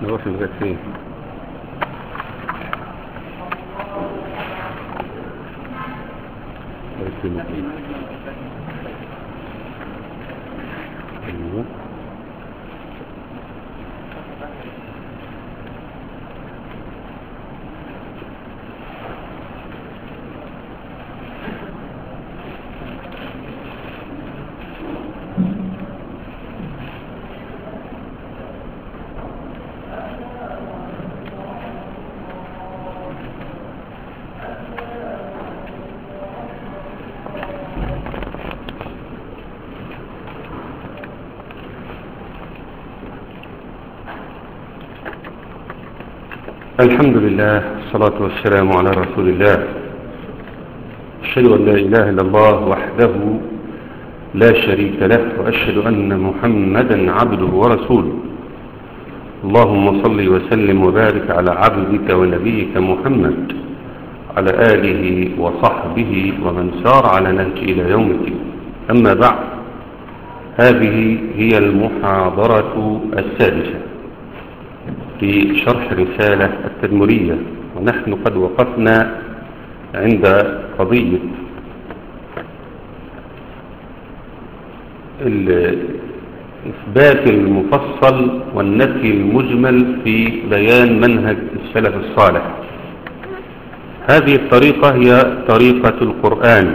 نروح لغاية فين لغاية فين الدين؟ أيوه الحمد لله والصلاة والسلام على رسول الله أشهد أن لا إله إلا الله وحده لا شريك له وأشهد أن محمدا عبده ورسوله اللهم صل وسلم وبارك على عبدك ونبيك محمد على آله وصحبه ومن سار على نهج إلى يوم الدين أما بعد هذه هي المحاضرة السادسة في شرح رسالة التدمرية ونحن قد وقفنا عند قضية الإثبات المفصل والنفي المجمل في بيان منهج السلف الصالح هذه الطريقة هي طريقة القرآن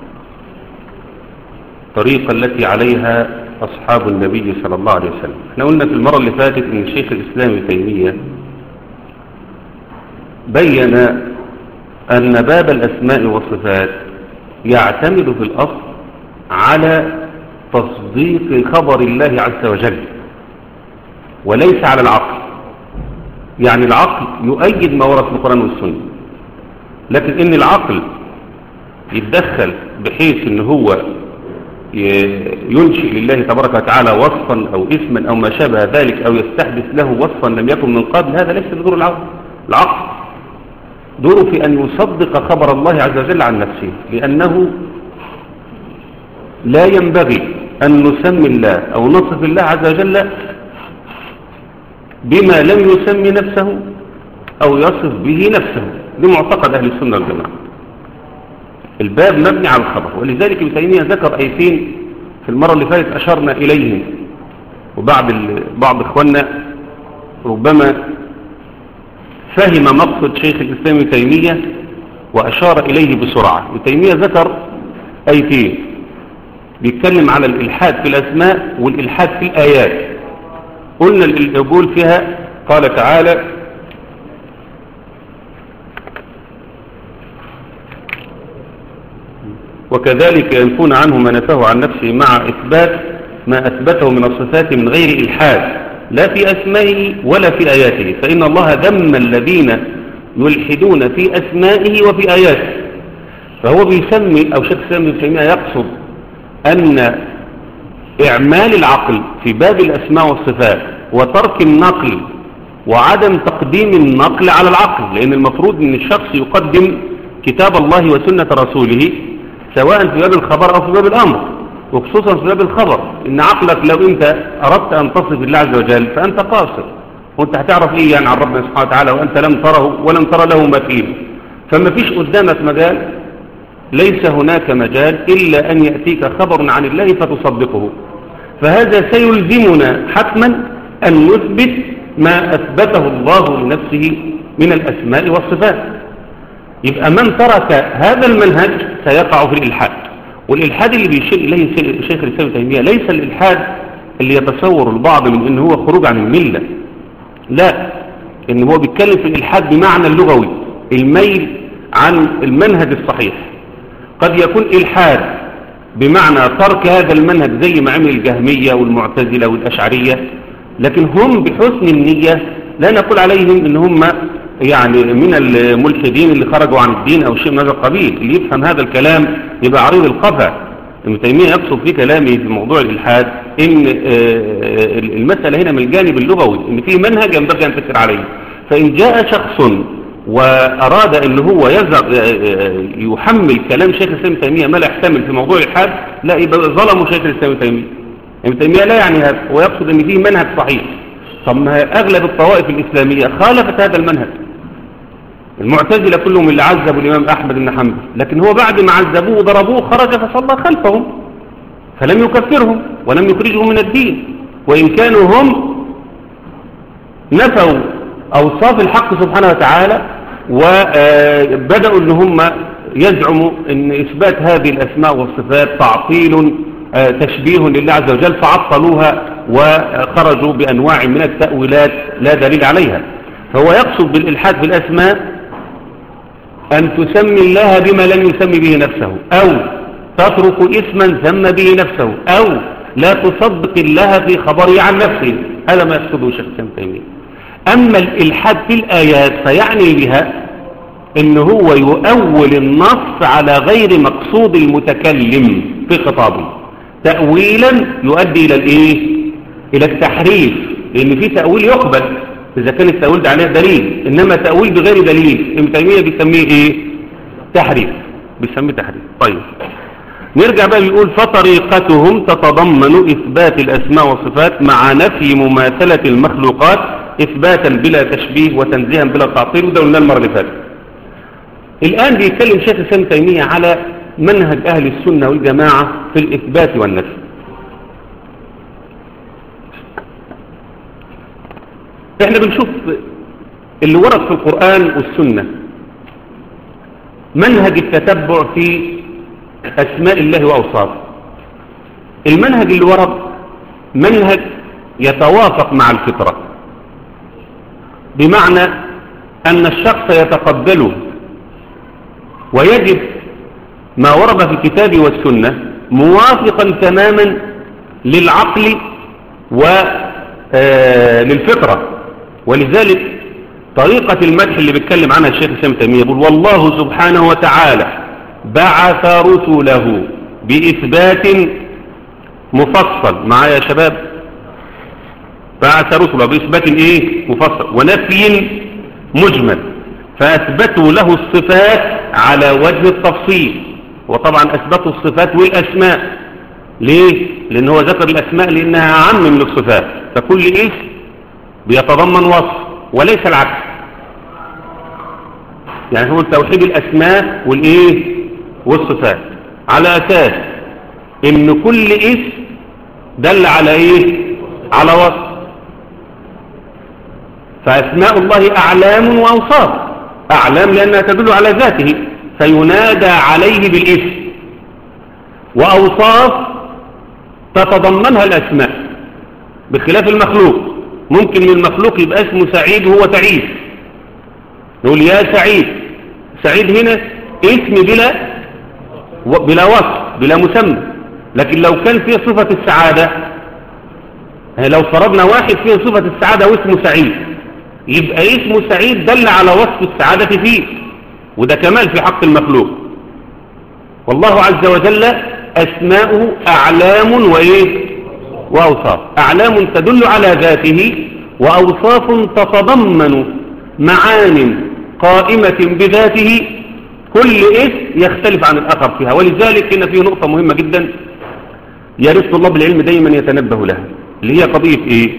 الطريقة التي عليها أصحاب النبي صلى الله عليه وسلم احنا قلنا في المرة اللي فاتت ان الشيخ الإسلام ابن تيمية بين أن باب الأسماء والصفات يعتمد في الأصل على تصديق خبر الله عز وجل وليس على العقل يعني العقل يؤيد ما ورد في القرآن والسنة لكن ان العقل يتدخل بحيث ان هو ينشئ لله تبارك وتعالى وصفا أو اسما أو ما شابه ذلك أو يستحدث له وصفا لم يكن من قبل هذا ليس بدور العقل العقل دوره في أن يصدق خبر الله عز وجل عن نفسه لأنه لا ينبغي أن نسمي الله أو نصف الله عز وجل بما لم يسمي نفسه أو يصف به نفسه لمعتقد أهل السنة والجماعة الباب مبني على الخبر ولذلك ابن تيمية ذكر آيتين في المرة اللي فاتت أشرنا إليهم وبعض بعض إخواننا ربما فهم مقصد شيخ الإسلام ابن تيمية وأشار إليه بسرعة ابن تيمية ذكر آيتين بيتكلم على الإلحاد في الأسماء والإلحاد في الآيات قلنا يقول فيها قال تعالى وكذلك ينفون عنه ما نفاه عن نفسه مع إثبات ما أثبته من الصفات من غير إلحاد لا في أسمائه ولا في آياته فإن الله ذم الذين يلحدون في أسمائه وفي آياته فهو بيسمي أو شيخ سامي ابن تيمية يقصد أن إعمال العقل في باب الأسماء والصفات وترك النقل وعدم تقديم النقل على العقل لأن المفروض أن الشخص يقدم كتاب الله وسنة رسوله سواء في باب الخبر أو في باب الأمر وخصوصا في باب الخبر إن عقلك لو أنت أردت أن تصف الله عز وجل فأنت قاصر وأنت هتعرف إيه يعني عن ربنا سبحانه وتعالى وأنت لم تره ولم ترى له مثيل فما فيش قدامك مجال ليس هناك مجال إلا أن يأتيك خبر عن الله فتصدقه فهذا سيلزمنا حتما أن نثبت ما أثبته الله لنفسه من الأسماء والصفات يبقى من ترك هذا المنهج سيقع في الإلحاد والإلحاد اللي بيشير إليه شيخ الإسلام تيمية ليس الإلحاد اللي يتصور البعض من أنه هو خروج عن الملة لا إن هو بيتكلم في الإلحاد بمعنى اللغوي الميل عن المنهج الصحيح قد يكون إلحاد بمعنى ترك هذا المنهج زي ما عمل الجهمية والمعتزلة والأشعرية لكن هم بحسن النية لا نقول عليهم إن هم يعني من الملحدين اللي خرجوا عن الدين أو شيء من هذا القبيل اللي يفهم هذا الكلام يبقى عريض القفا ابن تيمية يقصد في كلامه في موضوع الإلحاد إن المسألة هنا من الجانب اللغوي إن في منهج ينبغي أن تسير عليه فإن جاء شخص وأراد أن هو يحمل كلام شيخ الإسلام تيمية ما لا يحتمل في موضوع الإلحاد لا يبقى ظلموا شيخ الإسلام تيمية ابن تيمية لا يعني هذا ويقصد أن فيه منهج صحيح طب ما أغلب الطوائف الإسلامية خالفت هذا المنهج المعتزلة كلهم اللي عذبوا الإمام أحمد بن حنبل لكن هو بعد ما عذبوه وضربوه خرج فصلى خلفهم فلم يكفرهم ولم يخرجهم من الدين وإن كانوا هم نفوا أوصاف الحق سبحانه وتعالى وبدأوا أن هم يزعموا أن إثبات هذه الأسماء والصفات تعطيل تشبيه لله عز وجل فعطلوها وخرجوا بأنواع من التأويلات لا دليل عليها فهو يقصد بالإلحاد في الأسماء أن تسمي الله بما لم يسمي به نفسه أو تترك اسما سمى به نفسه أو لا تصدق الله في خبره عن نفسه هذا ما يقصده شيخ سام تيمية أما الإلحاد في الآيات فيعني بها إن هو يؤول النص على غير مقصود المتكلم في خطابه تأويلا يؤدي إلى الإيه؟ إلى التحريف لأن في تأويل يقبل إذا كان التأويل ده عليه دليل إنما تأويل بغير دليل ابن تيمية بيسميه إيه؟ تحريف بيسميه تحريف طيب نرجع بقى بيقول فطريقتهم تتضمن إثبات الأسماء والصفات مع نفي مماثلة المخلوقات إثباتا بلا تشبيه وتنزيها بلا تعطيل وده قلنا المرة اللي فاتت الآن بيتكلم شيخ الإسلام تيمية على منهج أهل السنة والجماعة في الإثبات والنفي احنا بنشوف اللي ورد في القرآن والسنة منهج التتبع في أسماء الله وأوصافه المنهج اللي ورد منهج يتوافق مع الفطرة بمعنى أن الشخص يتقبله ويجب ما ورد في الكتاب والسنة موافقا تماما للعقل وللفطرة ولذلك طريقة المدح اللي بيتكلم عنها الشيخ سامي تيمية يقول والله سبحانه وتعالى بعث رسله بإثبات مفصل معايا يا شباب بعث رسله بإثبات إيه مفصل ونفي مجمل فأثبتوا له الصفات على وجه التفصيل وطبعا أثبتوا الصفات والأسماء ليه؟ لأن هو ذكر الأسماء لأنها عم من الصفات فكل اسم بيتضمن وصف وليس العكس يعني هو توحيد الأسماء والإيه والصفات على أساس إن كل اسم دل على إيه على وصف فأسماء الله أعلام وأوصاف أعلام لأنها تدل على ذاته فينادى عليه بالاسم وأوصاف تتضمنها الأسماء بخلاف المخلوق ممكن من المخلوق يبقى اسمه سعيد وهو تعيس نقول يا سعيد سعيد هنا اسم بلا بلا وصف بلا مسمى لكن لو كان فيه صفة السعادة لو فرضنا واحد فيه صفة السعادة واسمه سعيد يبقى اسمه سعيد دل على وصف السعادة فيه وده كمال في حق المخلوق والله عز وجل أسماؤه أعلام وإيه وأوصاف أعلام تدل على ذاته وأوصاف تتضمن معان قائمة بذاته كل اسم يختلف عن الآخر فيها ولذلك هنا فيه نقطة مهمة جدا يرث طلاب العلم دايما يتنبه لها اللي هي قضية ايه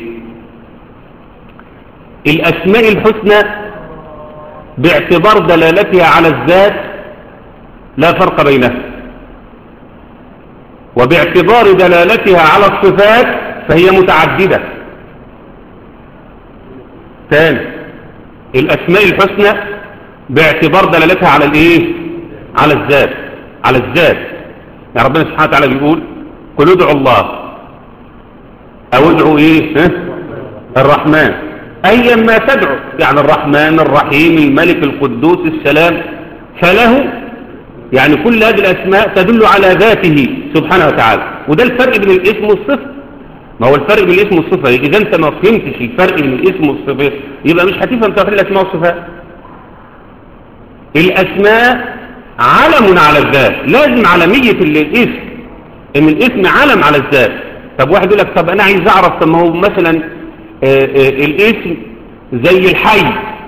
الأسماء الحسنى باعتبار دلالتها على الذات لا فرق بينها وباعتبار دلالتها على الصفات فهي متعددة ثاني الأسماء الحسنى باعتبار دلالتها على الايه على الذات على الذات يعني ربنا سبحانه وتعالى بيقول قل ادعوا الله او ادعوا ايه ها؟ الرحمن ايا ما تدعو يعني الرحمن الرحيم الملك القدوس السلام فله يعني كل هذه الاسماء تدل على ذاته سبحانه وتعالى وده الفرق بين الاسم والصفه ما هو الفرق بين الاسم والصفه اذا انت ما فهمتش الفرق بين الاسم والصفه يبقى مش هتفهم توحيد الاسماء والصفات الأسماء علم على الذات لازم علمية الاسم ان الاسم علم على الذات طب واحد يقول لك طب انا عايز اعرف طب ما هو مثلا آآ آآ الاسم زي الحي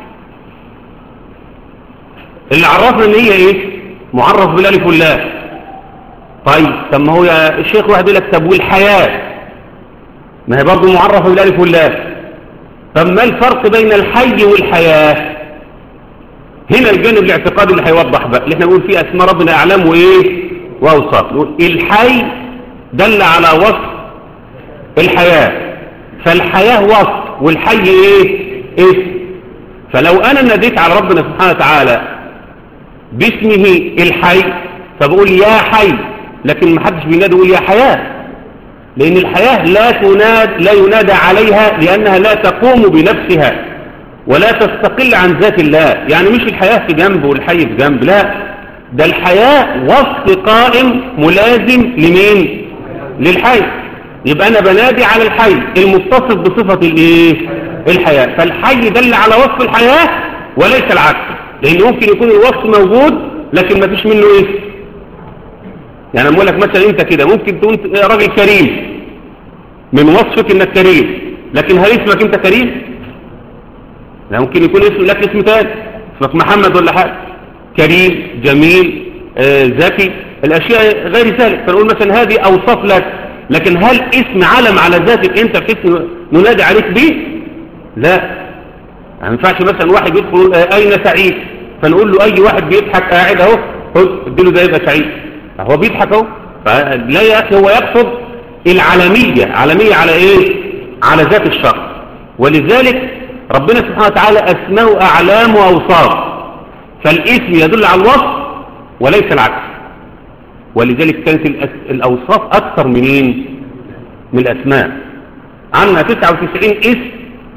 اللي عرفنا ان هي ايه معرف بالالف واللام طيب طب ما هو يا الشيخ واحد يقول لك طب والحياة ما هي برضه معرفة بالالف واللام طب ما الفرق بين الحي والحياة هنا الجانب الاعتقادي اللي هيوضح بقى اللي احنا نقول فيه اسماء ربنا اعلام وايه واوصاف نقول الحي دل على وصف الحياة فالحياة وصف والحي ايه اسم فلو انا ناديت على ربنا سبحانه وتعالى باسمه الحي فبقول يا حي لكن ما حدش بينادي يقول يا حياة لان الحياة لا تناد لا ينادى عليها لانها لا تقوم بنفسها ولا تستقل عن ذات الله يعني مش الحياة في جنب والحي في جنب لا ده الحياة وصف قائم ملازم لمين للحي يبقى انا بنادي على الحي المتصف بصفة الايه الحياة فالحي دل على وصف الحياة وليس العكس لان ممكن يكون الوصف موجود لكن ما فيش منه ايه يعني اقول لك مثلا انت كده ممكن تكون راجل كريم من وصفك انك كريم لكن هل اسمك انت كريم لا ممكن يكون اسم لك اسم تاني اسمك محمد ولا حاجه كريم جميل آه ذكي الاشياء غير ذلك فنقول مثلا هذه اوصاف لك لكن هل اسم علم على ذاتك انت بحيث ننادي عليك به لا ما ينفعش مثلا واحد يدخل آه اين سعيد فنقول له اي واحد بيضحك قاعد اهو خد اديله ده يبقى سعيد هو بيضحك اهو فلا يا اخي هو يقصد العالميه عالميه على ايه على ذات الشخص ولذلك ربنا سبحانه وتعالى اسماء اعلام واوصاف فالاسم يدل على الوصف وليس العكس ولذلك كانت الاوصاف اكثر منين من الاسماء عندنا 99 اسم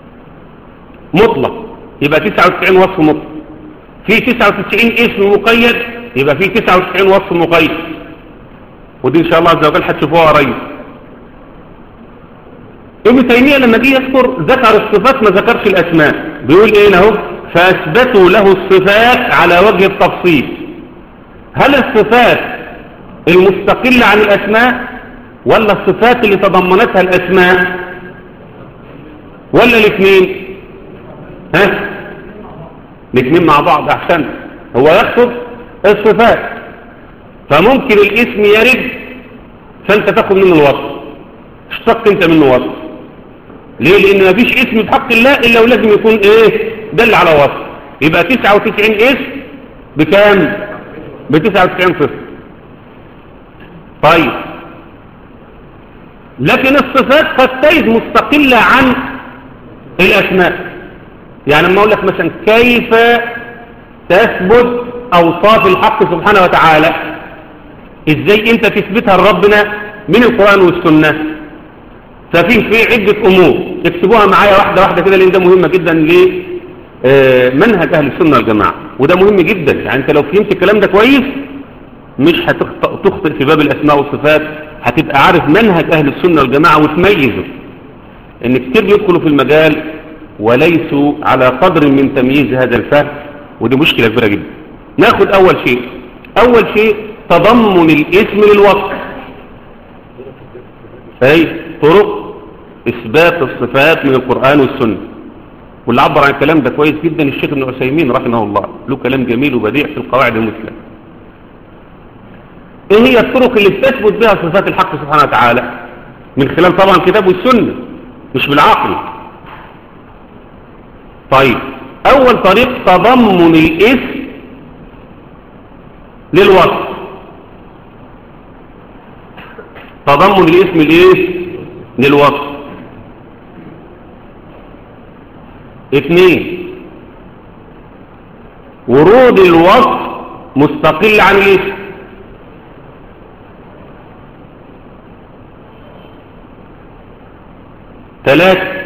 مطلق يبقى 99 وصف مطلق في 99 اسم مقيد يبقى في 99 وصف مقيد ودي ان شاء الله عز وجل هتشوفوها قريب ابن تيمية لما جه يذكر ذكر الصفات ما ذكرش الاسماء بيقول ايه اهو فاثبتوا له الصفات على وجه التفصيل هل الصفات المستقلة عن الاسماء ولا الصفات اللي تضمنتها الاسماء ولا الاثنين ها الاثنين مع بعض احسن هو يقصد الصفات فممكن الاسم يرد فانت تاخد منه الوصف اشتق انت منه وصف ليه لان مفيش اسم بحق الله الا ولازم يكون ايه دل على وصف يبقى 99 اسم بكام ب 99 صفر طيب لكن الصفات قد تجد مستقلة عن الاسماء يعني لما اقول لك مثلا كيف تثبت اوصاف الحق سبحانه وتعالى ازاي انت تثبتها لربنا من القرآن والسنة ففي في عدة امور اكتبوها معايا واحدة واحدة كده لان ده مهمة جدا لمنهج اهل السنة والجماعة وده مهم جدا يعني انت لو فهمت الكلام ده كويس مش هتخطئ في باب الاسماء والصفات هتبقى عارف منهج اهل السنة والجماعة وتميزه ان كتير يدخلوا في المجال وليسوا على قدر من تمييز هذا الفهم ودي مشكلة كبيرة جدا ناخد اول شيء اول شيء تضمن الاسم للوصف اي طرق اثبات الصفات من القرآن والسنة واللي عبر عن الكلام ده كويس جدا الشيخ ابن عثيمين رحمه الله له كلام جميل وبديع في القواعد المثلى ايه هي الطرق اللي بتثبت بها صفات الحق سبحانه وتعالى من خلال طبعا كتاب والسنة مش بالعقل طيب اول طريق تضمن الاسم للوصف تضمن الاسم الايه للوصف اثنين ورود الوصف مستقل عن الاسم ثلاثة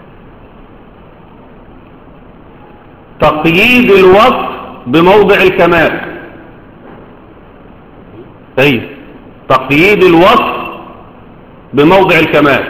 تقييد الوصف بموضع الكمال اي تقييد الوصف بموضع الكمال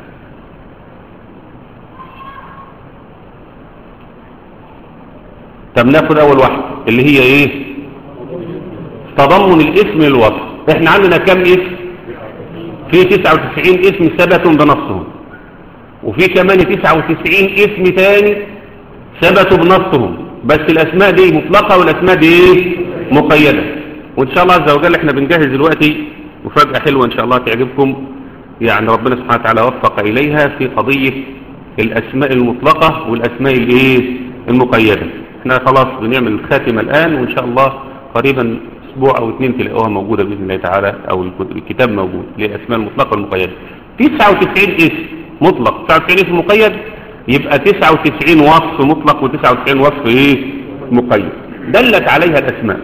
طب ناخد اول واحده اللي هي ايه تضمن الاسم للوصف احنا عندنا كم اسم في 99 اسم ثبتوا بنصهم وفي كمان 99 اسم تاني ثبتوا بنصهم بس الاسماء دي مطلقة والاسماء دي ايه مقيدة وان شاء الله عز وجل احنا بنجهز دلوقتي مفاجأة حلوة ان شاء الله تعجبكم يعني ربنا سبحانه وتعالى وفق اليها في قضية الأسماء المطلقة والأسماء الإيه المقيدة احنا خلاص بنعمل الخاتمة الآن وإن شاء الله قريبا أسبوع أو اثنين تلاقوها موجودة بإذن الله تعالى أو الكتاب موجود للأسماء المطلقة والمقيدة 99 اسم مطلق 99 اسم مقيد يبقى 99 وصف مطلق و99 وصف ايه مقيد دلت عليها الأسماء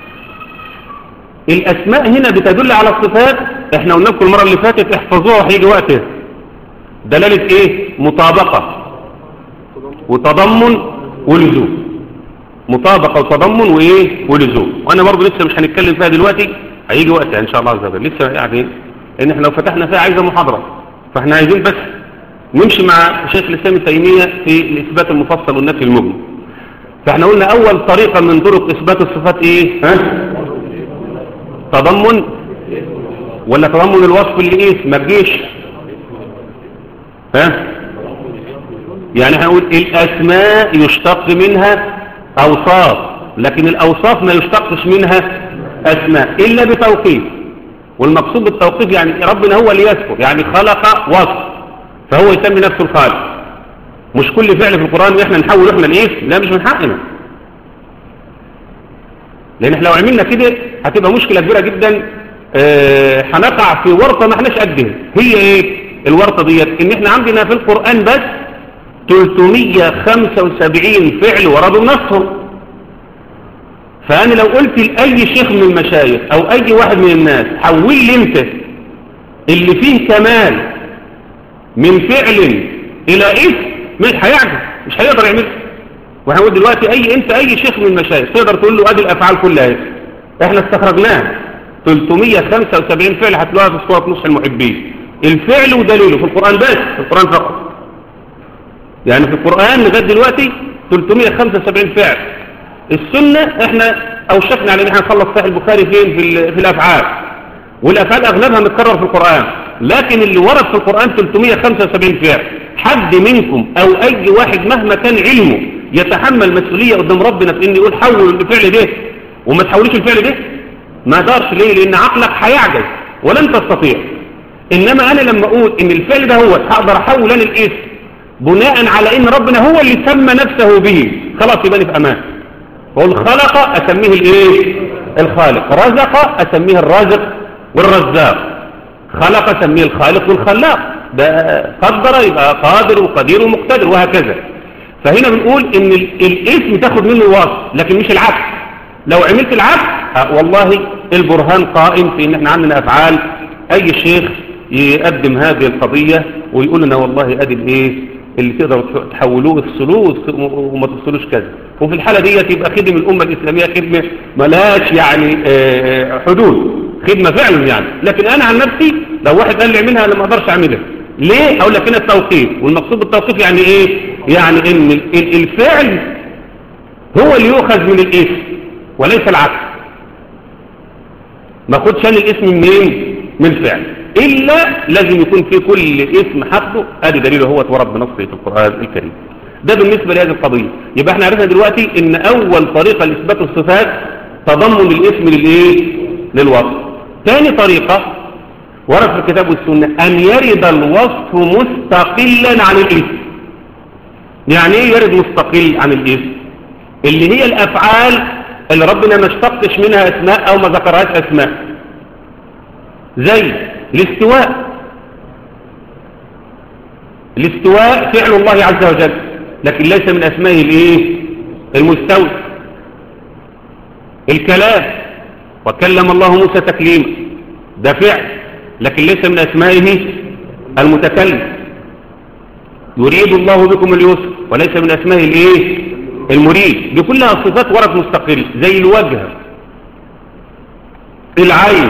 الأسماء هنا بتدل على الصفات احنا قلنا لكم المرة اللي فاتت احفظوها وهيجي وقتها دلالة ايه مطابقة وتضمن ولزوم مطابقة وتضمن وايه ولزوم وانا برضو لسه مش هنتكلم فيها دلوقتي هيجي وقتها ان شاء الله عز وجل لسه يعني ان احنا لو فتحنا فيها عايزة محاضرة فاحنا عايزين بس نمشي مع شيخ الاسلام التيمية في الاثبات المفصل والنفي المجمل فاحنا قلنا اول طريقة من طرق اثبات الصفات ايه ها تضمن ولا تضمن الوصف اللي ايه ما تجيش ها يعني هنقول الاسماء يشتق منها اوصاف لكن الاوصاف ما يشتقش منها اسماء الا بتوقيف والمقصود بالتوقيف يعني ربنا هو اللي يذكر يعني خلق وصف فهو يسمي نفسه الخالق مش كل فعل في القرآن احنا نحول احنا الاسم لا مش من حقنا لان احنا لو عملنا كده هتبقى مشكلة كبيرة جدا اه هنقع في ورطة ما احناش قدها هي ايه الورطة ديت ان احنا عندنا في القرآن بس 375 فعل وردوا بنصهم فانا لو قلت لأي شيخ من المشايخ او اي واحد من الناس حول لي انت اللي فيه كمال من فعل الى اسم مش هيعجز مش هيقدر يعمل وهنقول دلوقتي اي انت اي شيخ من المشايخ تقدر تقول له ادي الافعال كلها احنا استخرجناها 375 فعل هتلاقوها في سوره نصح المحبين الفعل ودليله في القران بس في القران فقط يعني في القران لغايه دلوقتي 375 فعل السنه احنا اوشكنا على ان احنا نخلص صحيح البخاري فين في, في الافعال والافعال اغلبها متكرر في القران لكن اللي ورد في القرآن 375 فعل حد منكم او اي واحد مهما كان علمه يتحمل مسؤولية قدام ربنا في ان يقول حول الفعل ده وما تحوليش الفعل ده ما دارش ليه لان عقلك هيعجز ولن تستطيع انما انا لما اقول ان الفعل ده هو هقدر احول انا الاسم بناء على ان ربنا هو اللي سمى نفسه به خلاص يبقى في امان اقول خلق اسميه الايه الخالق رزق اسميه الرازق والرزاق خلق سميه الخالق والخلاق ده قدر يبقى قادر وقدير ومقتدر وهكذا فهنا بنقول ان الاسم تاخد منه الوصف لكن مش العكس لو عملت العكس والله البرهان قائم في ان احنا عندنا افعال اي شيخ يقدم هذه القضية ويقول لنا والله ادي الايه اللي تقدروا تحولوه افصلوه وما تفصلوش كذا وفي الحالة دي يبقى خدم الامة الاسلامية خدمة ملاش يعني حدود خدمة فعلا يعني لكن انا عن نفسي لو واحد قال لي اعملها انا ما اقدرش اعملها ليه اقول لك هنا التوقيف والمقصود بالتوقيف يعني ايه يعني ان الفعل هو اللي يؤخذ من الاسم وليس العكس ما خدش انا الاسم منين من الفعل الا لازم يكون في كل اسم حقه ادي دليله هو اتورد بنصه في القران الكريم ده بالنسبه لهذه القضيه يبقى احنا عرفنا دلوقتي ان اول طريقه لاثبات الصفات تضمن الاسم للايه للوصف ثاني طريقه ورد في الكتاب والسنة أن يرد الوصف مستقلا عن الاسم يعني ايه يرد مستقل عن الاسم اللي هي الأفعال اللي ربنا ما اشتقش منها أسماء أو ما ذكرهاش أسماء زي الاستواء الاستواء فعل الله عز وجل لكن ليس من أسمائه الايه المستوى الكلام وكلم الله موسى تكليما ده فعل لكن ليس من أسمائه المتكلم يريد الله بكم اليسر وليس من أسمائه الايه المريد دي كلها صفات ورد مستقل زي الوجه العين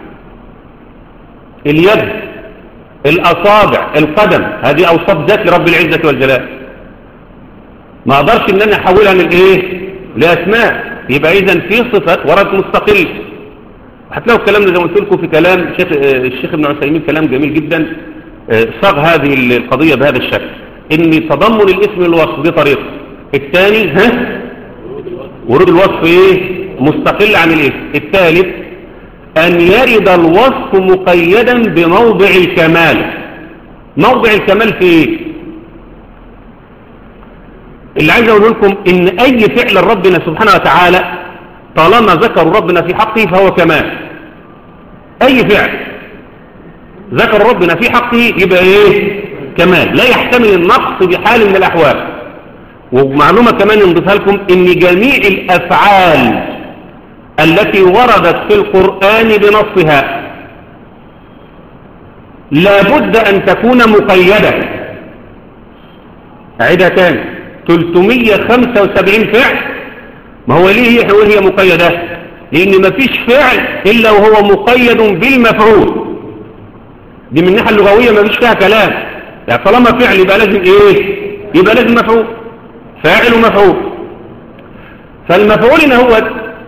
اليد الأصابع القدم هذه أوصاف ذات لرب العزة والجلال ما أقدرش إن أنا أحولها من إيه لأسماء يبقى إذا في صفات ورد مستقل هتلاقوا الكلام ده زي ما قلت لكم في كلام الشيخ الشيخ ابن عثيمين كلام جميل جدا صاغ هذه القضية بهذا الشكل ان تضمن الاسم للوصف دي طريقة الثاني ها ورود الوصف ايه مستقل عن الاسم الثالث ان يرد الوصف مقيدا بموضع الكمال موضع الكمال في ايه اللي عايز اقول لكم ان اي فعل ربنا سبحانه وتعالى طالما ذكروا ربنا في حقه فهو كمال اي فعل ذكر ربنا في حقه يبقى ايه كمال لا يحتمل النقص بحال من الاحوال ومعلومة كمان نضيفها لكم ان جميع الافعال التي وردت في القرآن بنصها لابد ان تكون مقيدة عيدها تاني 375 فعل ما هو ليه هي وهي مقيدة لان مفيش فعل الا وهو مقيد بالمفعول دي من الناحية اللغوية مفيش فيها كلام يعني طالما فعل يبقى لازم ايه يبقى لازم مفعول فاعل ومفعول فالمفعول هنا هو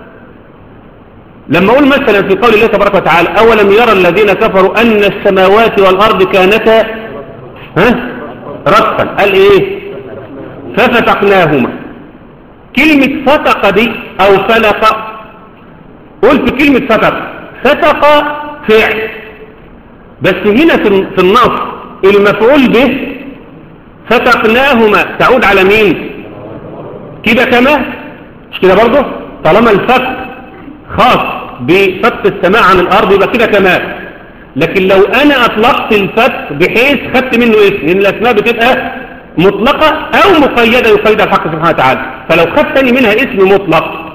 لما اقول مثلا في قول الله تبارك وتعالى اولم يرى الذين كفروا ان السماوات والارض كانتا ها رتقا قال ايه ففتقناهما كلمة فتق دي او فلق قلت كلمة فتق فتق فعل بس هنا في النص المفعول به فتقناهما تعود على مين كده كما مش كده برضه طالما الفك خاص بفتق السماء عن الارض يبقى كده كمال لكن لو انا اطلقت الفتق بحيث خدت منه اسم لان الاسماء بتبقى مطلقة او مقيدة يقيدها الحق سبحانه وتعالى فلو خدت تاني منها اسم مطلق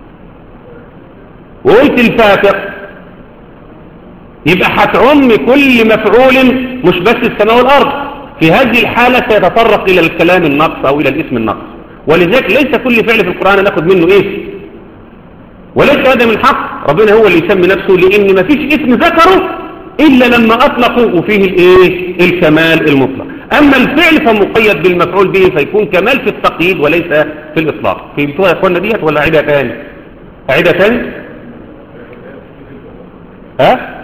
وقلت الفاتق يبقى هتعم كل مفعول مش بس السماء والارض في هذه الحالة سيتطرق الى الكلام النقص او الى الاسم النقص ولذلك ليس كل فعل في القرآن ناخد منه اسم وليس هذا من حق ربنا هو اللي يسمي نفسه لان ما فيش اسم ذكره الا لما اطلقوا وفيه الايه الكمال المطلق اما الفعل فمقيد بالمفعول به فيكون كمال في التقييد وليس في الاطلاق فهمتوها يا اخوانا ديت ولا اعيدها تاني اعيدها تاني ها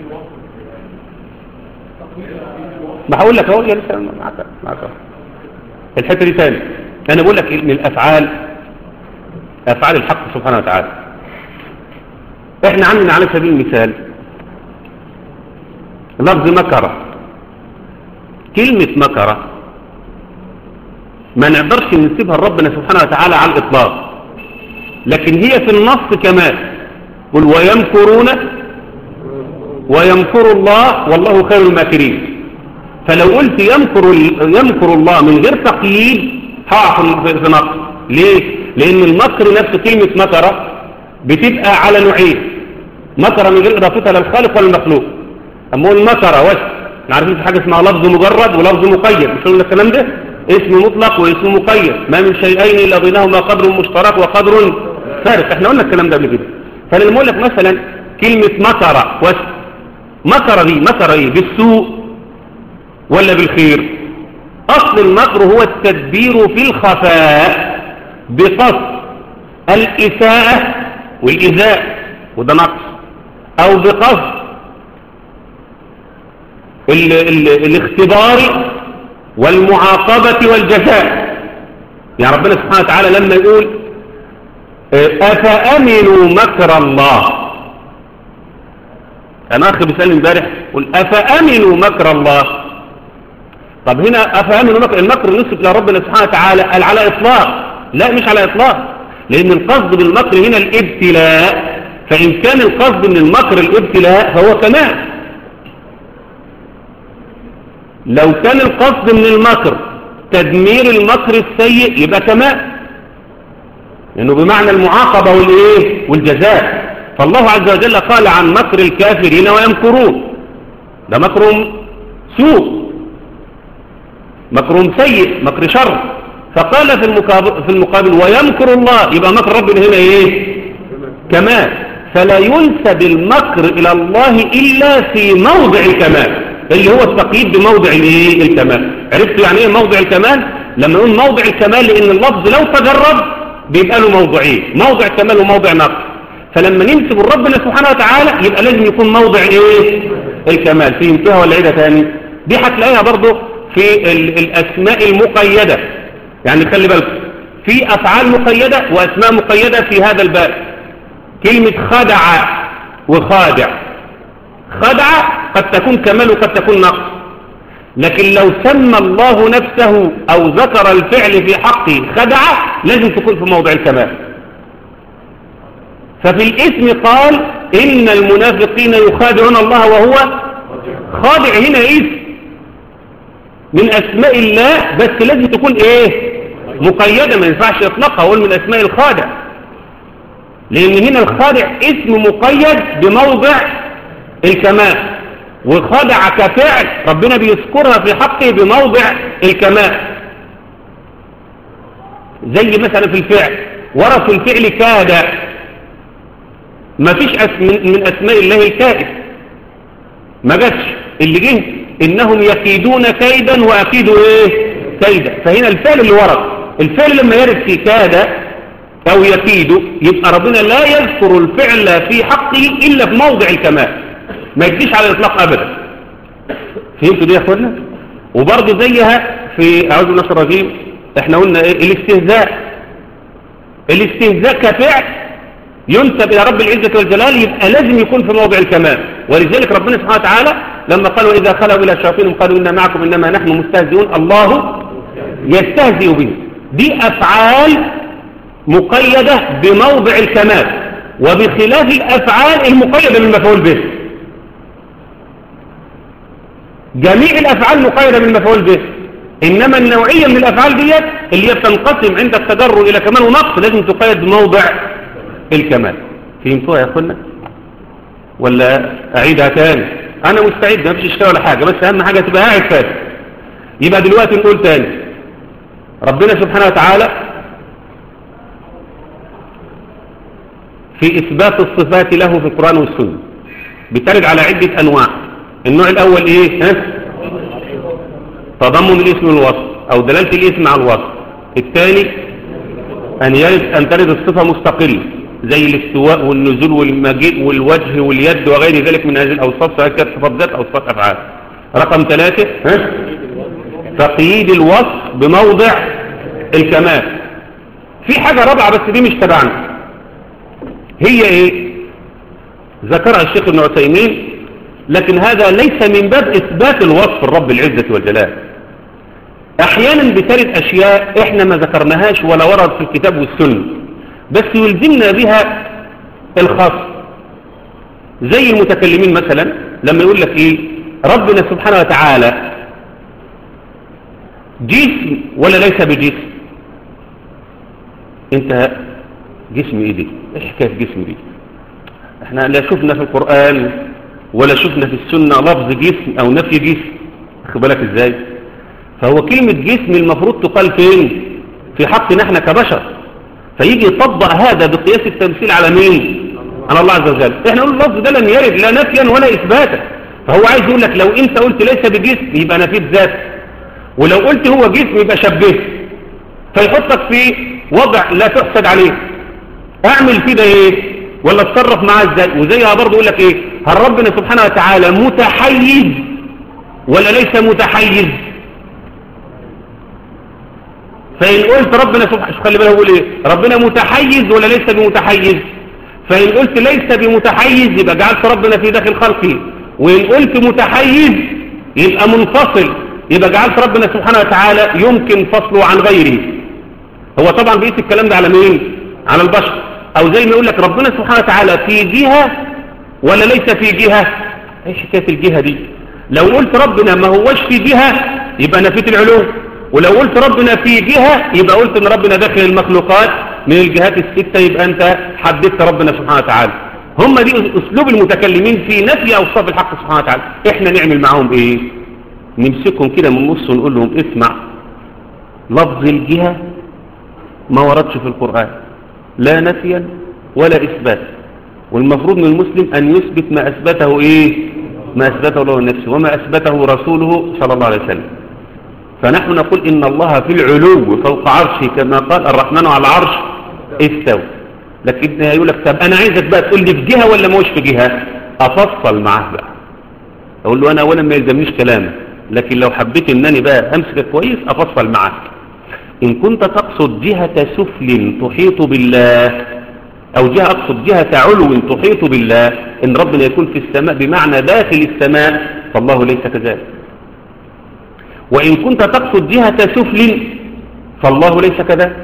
ما هقول لك اهو يا لسه معاك معاك الحته دي تاني انا بقول لك ان الافعال افعال الحق سبحانه وتعالى احنا عندنا على سبيل المثال لفظ مكره كلمة مكره ما نقدرش ننسبها لربنا سبحانه وتعالى على الإطلاق لكن هي في النص كمان قل ويمكرون ويمكر الله والله خير الماكرين فلو قلت يمكر, يمكر الله من غير تقييد هقع في نقص ليه؟ لأن المكر نفس كلمة مكره بتبقى على نوعين مكر من غير إضافتها للخالق والمخلوق أما هو المكر وش نعرفين في حاجة اسمها لفظ مجرد ولفظ مقيد مش قلنا الكلام ده اسم مطلق واسم مقيد ما من شيئين إلا بينهما قدر مشترك وقدر فارق احنا قلنا الكلام ده قبل كده فلما اقول لك مثلا كلمة مكر وش مكر دي مكر ايه بالسوء ولا بالخير أصل المكر هو التدبير في الخفاء بقصد الإساءة والإزاء وده نقص أو بقصد ال ال الاختبار والمعاقبة والجزاء يعني ربنا سبحانه وتعالى لما يقول أفأمنوا مكر الله أنا أخي بيسألني امبارح قل أفأمنوا مكر الله طب هنا أفأمنوا مكر المكر نسب إلى ربنا سبحانه وتعالى قال على إطلاق لا مش على إطلاق لأن القصد بالمكر هنا الابتلاء فإن كان القصد من المكر الابتلاء فهو كمان لو كان القصد من المكر تدمير المكر السيء يبقى كمان لأنه بمعنى المعاقبة والإيه والجزاء فالله عز وجل قال عن مكر الكافرين ويمكرون ده مكر سوء مكر سيء مكر شر فقال في المقابل, في المقابل ويمكر الله يبقى مكر ربنا هنا ايه كمال فلا ينسب المكر الى الله الا في موضع الكمال اللي هو التقييد بموضع الايه الكمال عرفت يعني ايه موضع الكمال لما نقول موضع الكمال لان اللفظ لو تجرب بيبقى له موضعين موضع كمال وموضع نقص فلما ننسب ربنا سبحانه وتعالى يبقى لازم يكون موضع ايه الكمال فهمتها ولا عيدة تاني دي هتلاقيها برضه في الاسماء المقيدة يعني خلي بالك في افعال مقيدة واسماء مقيدة في هذا الباب كلمة خدع وخادع خدع قد تكون كمال وقد تكون نقص لكن لو سمى الله نفسه أو ذكر الفعل في حقه خدعة لازم تكون في موضع الكمال ففي الاسم قال إن المنافقين يخادعون الله وهو خادع هنا اسم من أسماء الله بس لازم تكون إيه مقيدة ما ينفعش يطلقها أقول من أسماء الخادع لأن هنا الخادع اسم مقيد بموضع الكمال وخادع كفعل ربنا بيذكرها في حقه بموضع الكمال زي مثلا في الفعل ورث الفعل كاد ما فيش من أسماء الله الكائد ما جاتش اللي جه إنهم يكيدون كيدا وأكيدوا إيه كيدا فهنا الفعل اللي ورد الفعل لما يرد في كاد أو يكيد يبقى ربنا لا يذكر الفعل في حقه إلا في موضع الكمال ما يجيش على الإطلاق أبدا فهمتوا دي يا أخوانا وبرضه زيها في أعوذ بالله الرجيم احنا قلنا إيه الاستهزاء الاستهزاء كفعل ينسب إلى رب العزة والجلال يبقى لازم يكون في موضع الكمال ولذلك ربنا سبحانه وتعالى لما قالوا إذا خلوا إلى شياطينهم قالوا إنا معكم إنما نحن مستهزئون الله يستهزئ به دي أفعال مقيدة بموضع الكمال وبخلاف الأفعال المقيدة بالمفعول به جميع الأفعال مقيدة بالمفعول به إنما النوعية من الأفعال ديت اللي هي بتنقسم عند التجرر إلى كمال ونقص لازم تقيد بموضع الكمال فهمتوها يا أخوانا ولا أعيدها تاني أنا مستعد ما فيش اشتغل ولا حاجة بس أهم حاجة تبقى قاعد فاتح يبقى دلوقتي نقول تاني ربنا سبحانه وتعالى في إثبات الصفات له في القرآن والسنة بترد على عدة أنواع النوع الأول إيه ها؟ تضمن الاسم والوصف أو دلالة الاسم على الوصف الثاني أن يرد أن ترد الصفة مستقلة زي الاستواء والنزول والمجيء والوجه واليد وغير ذلك من هذه الأوصاف سواء كانت صفات ذات أو صفات أفعال رقم ثلاثة ها؟ تقييد الوصف بموضع الكمال في حاجة رابعة بس دي مش تبعنا هي ايه ذكرها الشيخ ابن عثيمين لكن هذا ليس من باب اثبات الوصف الرب العزة والجلال احيانا بترد اشياء احنا ما ذكرناهاش ولا ورد في الكتاب والسنة بس يلزمنا بها الخاص زي المتكلمين مثلا لما يقول لك ايه ربنا سبحانه وتعالى جسم ولا ليس بجسم انت جسم ايه دي ايش حكايه جسم دي احنا لا شفنا في القرآن ولا شفنا في السنة لفظ جسم او نفي جسم خد بالك ازاي فهو كلمة جسم المفروض تقال فين في حقنا احنا كبشر فيجي يطبق هذا بقياس التمثيل على مين على الله عز وجل احنا نقول اللفظ ده لن يرد لا نفيا ولا اثباتا فهو عايز يقول لك لو انت قلت ليس بجسم يبقى نفيت ذات ولو قلت هو جسم يبقى شبهت فيحطك في وضع لا تحسد عليه اعمل فيه ده ايه ولا اتصرف معاه ازاي وزيها برضه يقول لك ايه هل ربنا سبحانه وتعالى متحيز ولا ليس متحيز فإن قلت ربنا سبحانه خلي بالك بقول ايه ربنا متحيز ولا ليس بمتحيز فإن قلت ليس بمتحيز يبقى جعلت ربنا في داخل خلقه وإن قلت متحيز يبقى منفصل يبقى جعلت ربنا سبحانه وتعالى يمكن فصله عن غيره هو طبعا بيقيس الكلام ده على مين على البشر او زي ما يقول لك ربنا سبحانه وتعالى في جهة ولا ليس في جهة ايش حكايه الجهة دي لو قلت ربنا ما هوش في جهة يبقى نفيت العلوم ولو قلت ربنا في جهة يبقى قلت ان ربنا داخل المخلوقات من الجهات الستة يبقى انت حددت ربنا سبحانه وتعالى هم دي اسلوب المتكلمين في نفي اوصاف الحق سبحانه وتعالى احنا نعمل معاهم ايه نمسكهم كده من النص ونقول لهم اسمع لفظ الجهة ما وردش في القرآن لا نفيا ولا إثبات والمفروض من المسلم أن يثبت ما أثبته إيه ما أثبته له نفسه وما أثبته رسوله صلى الله عليه وسلم فنحن نقول إن الله في العلو فوق عرشه كما قال الرحمن على العرش استوى لكن يقول لك طب أنا عايزك بقى تقول لي في جهة ولا موش في جهة أفصل معاه بقى أقول له أنا أولا ما يلزمنيش كلامك لكن لو حبيت أنني بقى أمسك كويس أفصل معاك إن كنت تقصد جهة سفل تحيط بالله أو جهة أقصد جهة علو تحيط بالله إن ربنا يكون في السماء بمعنى داخل السماء فالله ليس كذلك وإن كنت تقصد جهة سفل فالله ليس كذلك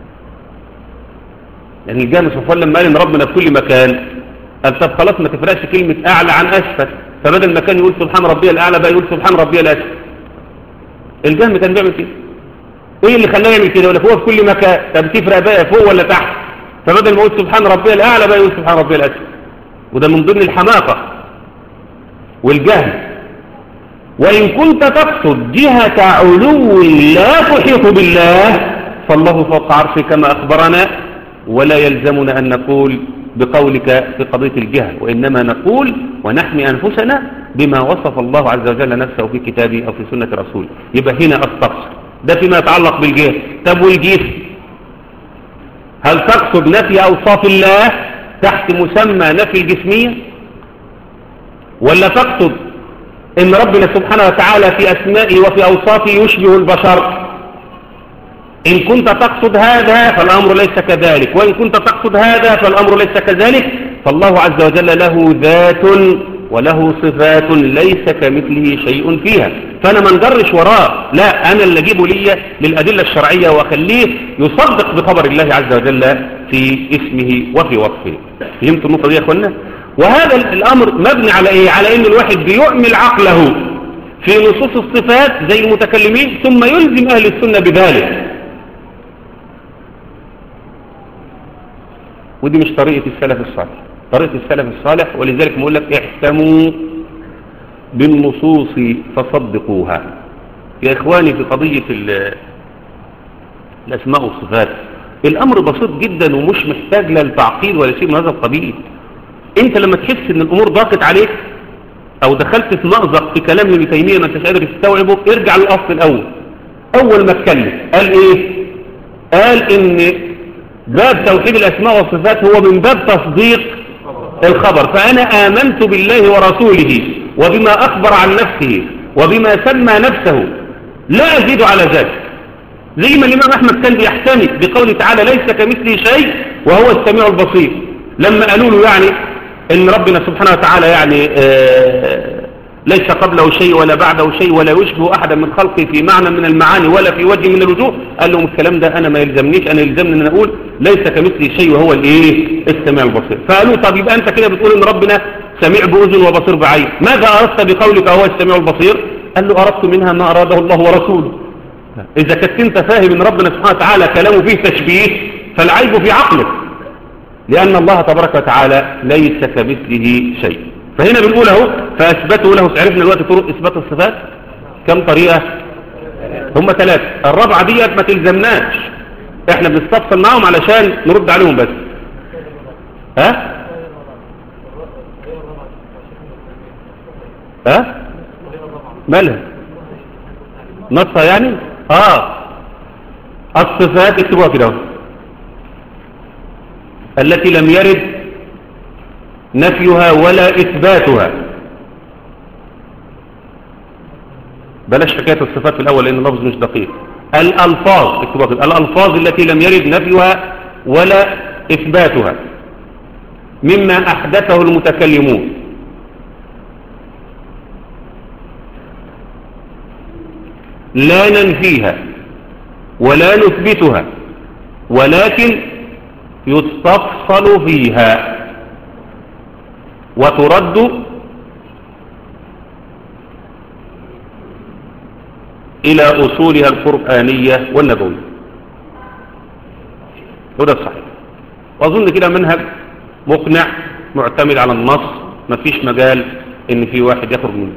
يعني الجهة سبحانه لما قال إن ربنا في كل مكان قال طب خلاص ما تفرقش كلمة أعلى عن أسفل فبدل ما كان يقول سبحان ربي الأعلى بقى يقول سبحان ربي الأسفل الجهم كان بيعمل كده ايه اللي خلاه يعمل كده ولا هو في كل مكان طب تفرق بقى فوق ولا تحت فبدل ما يقول سبحان ربي الأعلى بقى يقول سبحان ربي الأسفل وده من ضمن الحماقة والجهل وإن كنت تقصد جهة علو لا تحيط بالله فالله فوق عرشه كما أخبرنا ولا يلزمنا أن نقول بقولك في قضية الجهل وإنما نقول ونحمي أنفسنا بما وصف الله عز وجل نفسه في كتابه أو في سنة رسوله يبقى هنا أستفسر ده فيما يتعلق بالجهل طب والجسم هل تقصد نفي أوصاف الله تحت مسمى نفي الجسمية ولا تقصد ان ربنا سبحانه وتعالى في أسمائه وفي أوصافه يشبه البشر إن كنت تقصد هذا فالأمر ليس كذلك وإن كنت تقصد هذا فالأمر ليس كذلك فالله عز وجل له ذات وله صفات ليس كمثله شيء فيها فأنا ما نجرش وراه لا أنا اللي أجيبه لي للأدلة الشرعية وأخليه يصدق بخبر الله عز وجل في اسمه وفي وصفه فهمت النقطة دي يا أخوانا وهذا الأمر مبني على إيه على إن الواحد بيؤمل عقله في نصوص الصفات زي المتكلمين ثم يلزم أهل السنة بذلك ودي مش طريقة السلف الصالح طريقة السلف الصالح ولذلك بقول لك احتموا بالنصوص فصدقوها يا إخواني في قضية الأسماء والصفات الأمر بسيط جدا ومش محتاج لا لتعقيد ولا شيء من هذا القبيل انت لما تحس ان الامور ضاقت عليك او دخلت في مأزق في كلام ابن تيمية ما انتش قادر تستوعبه ارجع للاصل الاول اول ما اتكلم قال ايه قال ان باب توحيد الاسماء والصفات هو من باب تصديق الخبر فانا امنت بالله ورسوله وبما اخبر عن نفسه وبما سمى نفسه لا ازيد على ذلك زي ما الامام احمد كان بيحتمي بقوله تعالى ليس كمثله شيء وهو السميع البصير لما قالوا له يعني ان ربنا سبحانه وتعالى يعني آه ليس قبله شيء ولا بعده شيء ولا يشبه احدا من خلقه في معنى من المعاني ولا في وجه من الوجوه قال لهم الكلام ده انا ما يلزمنيش انا يلزمني ان اقول ليس كمثله شيء وهو الايه السميع البصير فقالوا طب يبقى انت كده بتقول ان ربنا سميع باذن وبصير بعين ماذا اردت بقولك هو السميع البصير قال له اردت منها ما اراده الله ورسوله اذا كنت انت فاهم ان ربنا سبحانه وتعالى كلامه فيه تشبيه فالعيب في عقلك لأن الله تبارك وتعالى ليس كمثله شيء فهنا بنقول اهو فأثبتوا له عرفنا دلوقتي طرق إثبات الصفات كم طريقة هم ثلاثة الرابعة ديت ما تلزمناش احنا بنستفصل معهم علشان نرد عليهم بس ها ها مالها نصها يعني اه الصفات اكتبوها كده التي لم يرد نفيها ولا إثباتها بلاش حكاية الصفات في الأول لأن اللفظ مش دقيق الألفاظ الألفاظ التي لم يرد نفيها ولا إثباتها مما أحدثه المتكلمون لا ننفيها ولا نثبتها ولكن يستفصل فيها وترد إلى أصولها القرآنية والنبوية وده الصحيح وأظن كده منهج مقنع معتمد على النص مفيش مجال إن في واحد يخرج منه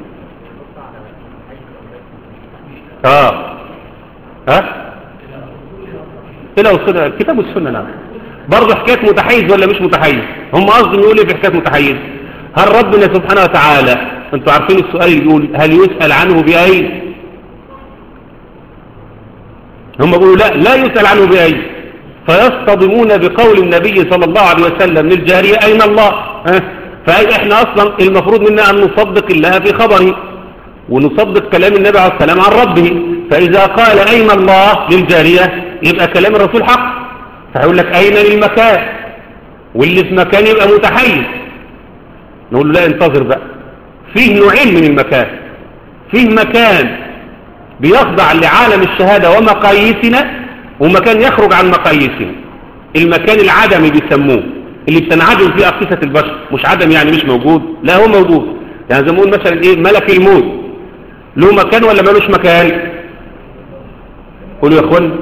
آه ها إلى أصولها الكتاب والسنة نعم برضه حكاية متحيز ولا مش متحيز هم قصدهم يقول ايه في حكاية متحيز هل ربنا سبحانه وتعالى انتوا عارفين السؤال اللي يقول هل يسأل عنه بأي هم بيقولوا لا لا يسأل عنه بأي فيصطدمون بقول النبي صلى الله عليه وسلم للجارية أين الله ها؟ فإحنا أصلا المفروض منا أن نصدق الله في خبره ونصدق كلام النبي عليه السلام عن ربه فإذا قال أين الله للجارية يبقى كلام الرسول حق فيقول لك أين المكان واللي في مكان يبقى متحيز نقول له لا انتظر بقى فيه نوعين من المكان فيه مكان بيخضع لعالم الشهادة ومقاييسنا ومكان يخرج عن مقاييسنا المكان العدمي بيسموه اللي بتنعدم فيه أقصة البشر مش عدم يعني مش موجود لا هو موجود يعني زي ما نقول مثلا ايه ملك الموت له مكان ولا ملوش مكان قولوا يا اخوان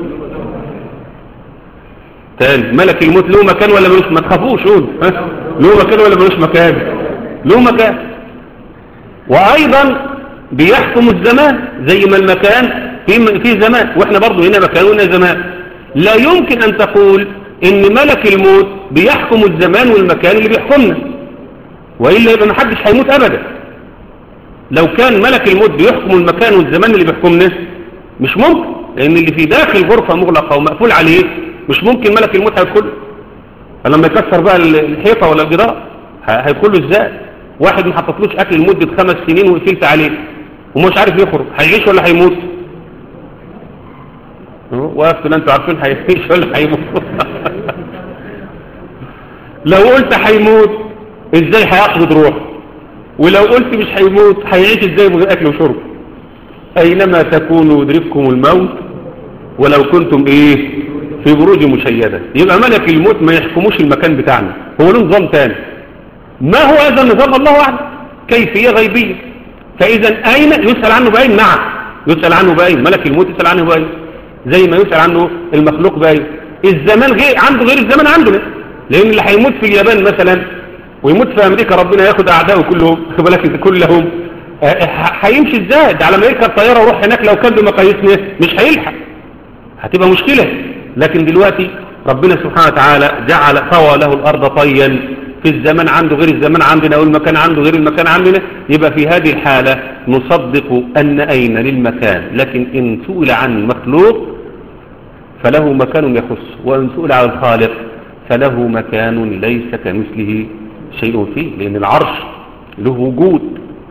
تاني ملك الموت له مكان ولا ملوش ما تخافوش قول ها له مكان ولا ملوش مكان له مكان وايضا بيحكم الزمان زي ما المكان في في زمان واحنا برضه هنا مكان وهنا زمان لا يمكن ان تقول ان ملك الموت بيحكم الزمان والمكان اللي بيحكمنا وإلا يبقى محدش هيموت أبدا لو كان ملك الموت بيحكم المكان والزمان اللي بيحكمنا مش ممكن لأن اللي في داخل غرفة مغلقة ومقفول عليه مش ممكن ملك الموت هيدخل فلما يكسر بقى الحيطة ولا الجدار هيدخله ازاي واحد ما حطتلوش أكل لمدة خمس سنين وقفلت عليه ومش عارف يخرج هيعيش ولا هيموت وقفت لا انتوا عارفين هيعيش ولا هيموت لو قلت هيموت ازاي هيقبض روح ولو قلت مش هيموت هيعيش ازاي من غير اكل وشرب اينما تكونوا يدرككم الموت ولو كنتم ايه في بروج مشيدة يبقى ملك الموت ما يحكموش المكان بتاعنا هو له نظام تاني ما هو هذا النظام الله اعلم كيفية غيبية فاذا اين يسأل عنه باين نعم يسأل عنه باين ملك الموت يسأل عنه باين زي ما يسأل عنه المخلوق باين الزمان غير عنده غير الزمان عندنا لان اللي هيموت في اليابان مثلا ويموت في امريكا ربنا ياخد اعدائه كلهم خد بالك كلهم هيمشي ازاي ده على ما يركب طياره ويروح هناك لو كان بمقاييسنا مش هيلحق هتبقى مشكله لكن دلوقتي ربنا سبحانه وتعالى جعل طوى له الارض طيا في الزمان عنده غير الزمان عندنا والمكان عنده غير المكان عندنا يبقى في هذه الحالة نصدق أن أين للمكان لكن إن سئل عن مخلوق فله مكان يخص وإن سئل عن الخالق فله مكان ليس كمثله شيء فيه لأن العرش له وجود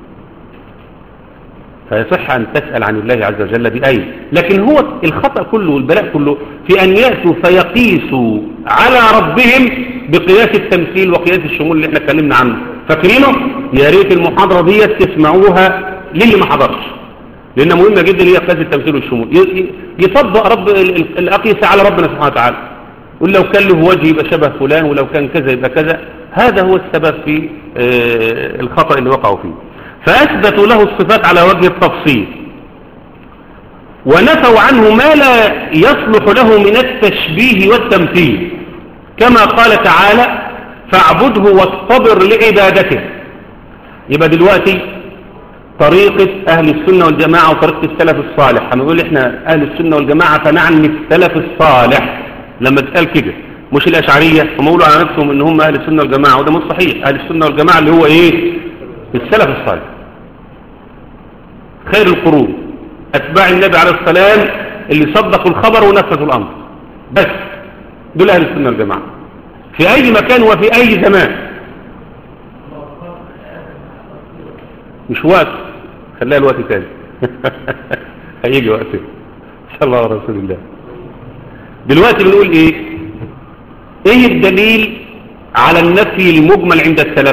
فيصح أن تسأل عن الله عز وجل بأين لكن هو الخطأ كله والبلاء كله في أن يأتوا فيقيسوا على ربهم بقياس التمثيل وقياس الشمول اللي احنا اتكلمنا عنه فاكرينه يا ريت المحاضرة دي تسمعوها للي ما حضرش لأنها مهمة جدا هي قياس التمثيل والشمول يصدق رب الأقيس على ربنا سبحانه وتعالى يقول لو كان له وجه يبقى شبه فلان ولو كان كذا يبقى كذا هذا هو السبب في الخطأ اللي وقعوا فيه فأثبتوا له الصفات على وجه التفصيل ونفوا عنه ما لا يصلح له من التشبيه والتمثيل كما قال تعالى فاعبده واصطبر لعبادته يبقى دلوقتي طريقة أهل السنة والجماعة وطريقة السلف الصالح هنقول إحنا أهل السنة والجماعة فنعني السلف الصالح لما تقال كده مش الأشعرية هم يقولوا على نفسهم إن هم أهل السنة والجماعة وده مش صحيح أهل السنة والجماعة اللي هو إيه السلف الصالح خير القرون أتباع النبي عليه السلام اللي صدقوا الخبر ونفذوا الأمر بس دول أهل السنة والجماعة في أي مكان وفي أي زمان مش وقت خليها الوقت تاني هيجي وقت صلى الله على رسول الله دلوقتي بنقول ايه ايه الدليل على النفي المجمل عند السلف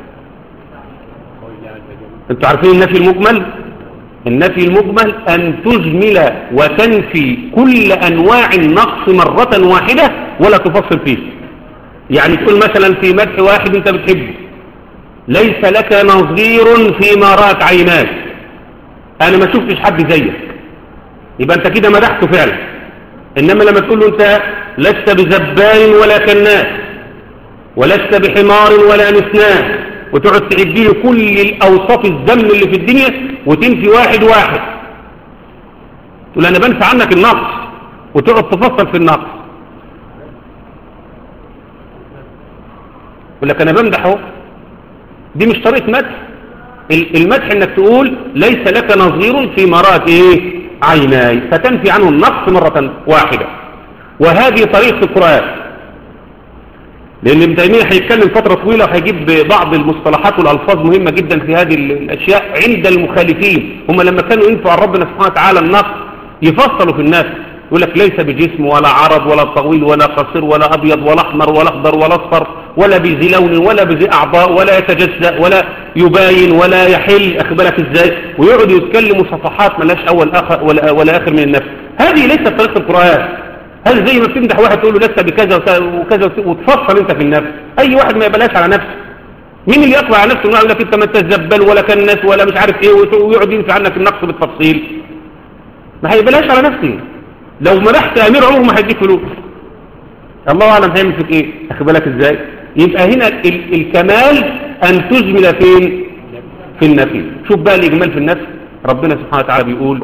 انتوا عارفين النفي المجمل النفي المجمل ان تجمل وتنفي كل انواع النقص مرة واحدة ولا تفصل فيه يعني تقول مثلا في مدح واحد انت بتحبه ليس لك نظير فيما رأت عيناك انا ما شفتش حد زيك يبقى انت كده مدحته فعلا انما لما تقول له انت لست بزبان ولا كناس ولست بحمار ولا نسناس وتقعد تعدي له كل الاوصاف الذم اللي في الدنيا وتنفي واحد واحد تقول انا بنفي عنك النقص وتقعد تفصل في النقص يقول لك انا بمدحه دي مش طريقه مدح المدح انك تقول ليس لك نظير في مرات ايه عيناي فتنفي عنه النقص مرة واحدة وهذه طريقة القرآن لأن ابن تيمية هيتكلم فترة طويلة وهيجيب بعض المصطلحات والألفاظ مهمة جدا في هذه الأشياء عند المخالفين هم لما كانوا ينفوا عن ربنا سبحانه وتعالى النقص يفصلوا في الناس يقول لك ليس بجسم ولا عرض ولا طويل ولا قصير ولا أبيض ولا أحمر ولا أخضر ولا أصفر ولا بذي لون ولا بذي أعضاء ولا يتجزأ ولا يباين ولا يحل أخبرك إزاي ويقعدوا يتكلموا صفحات ملاش أول آخر ولا, ولا آخر من النفس هذه ليست طريقة القرآن هذا زي ما بتمدح واحد تقول له لست بكذا وكذا وتفصل انت في النفس اي واحد ما يبلاش على نفسه مين اللي يطلع على نفسه ويقول لك انت ما تزبل ولا كنس ولا مش عارف ايه ويقعد ينفع عنك النقص بالتفصيل ما هيبلاش على نفسه لو منحت امير عمره ما هيديك فلوس الله اعلم هيعمل فيك ايه اخد بالك ازاي يبقى هنا ال الكمال ان تجمل فين في النفي شوف بقى الاجمال في النفس ربنا سبحانه وتعالى بيقول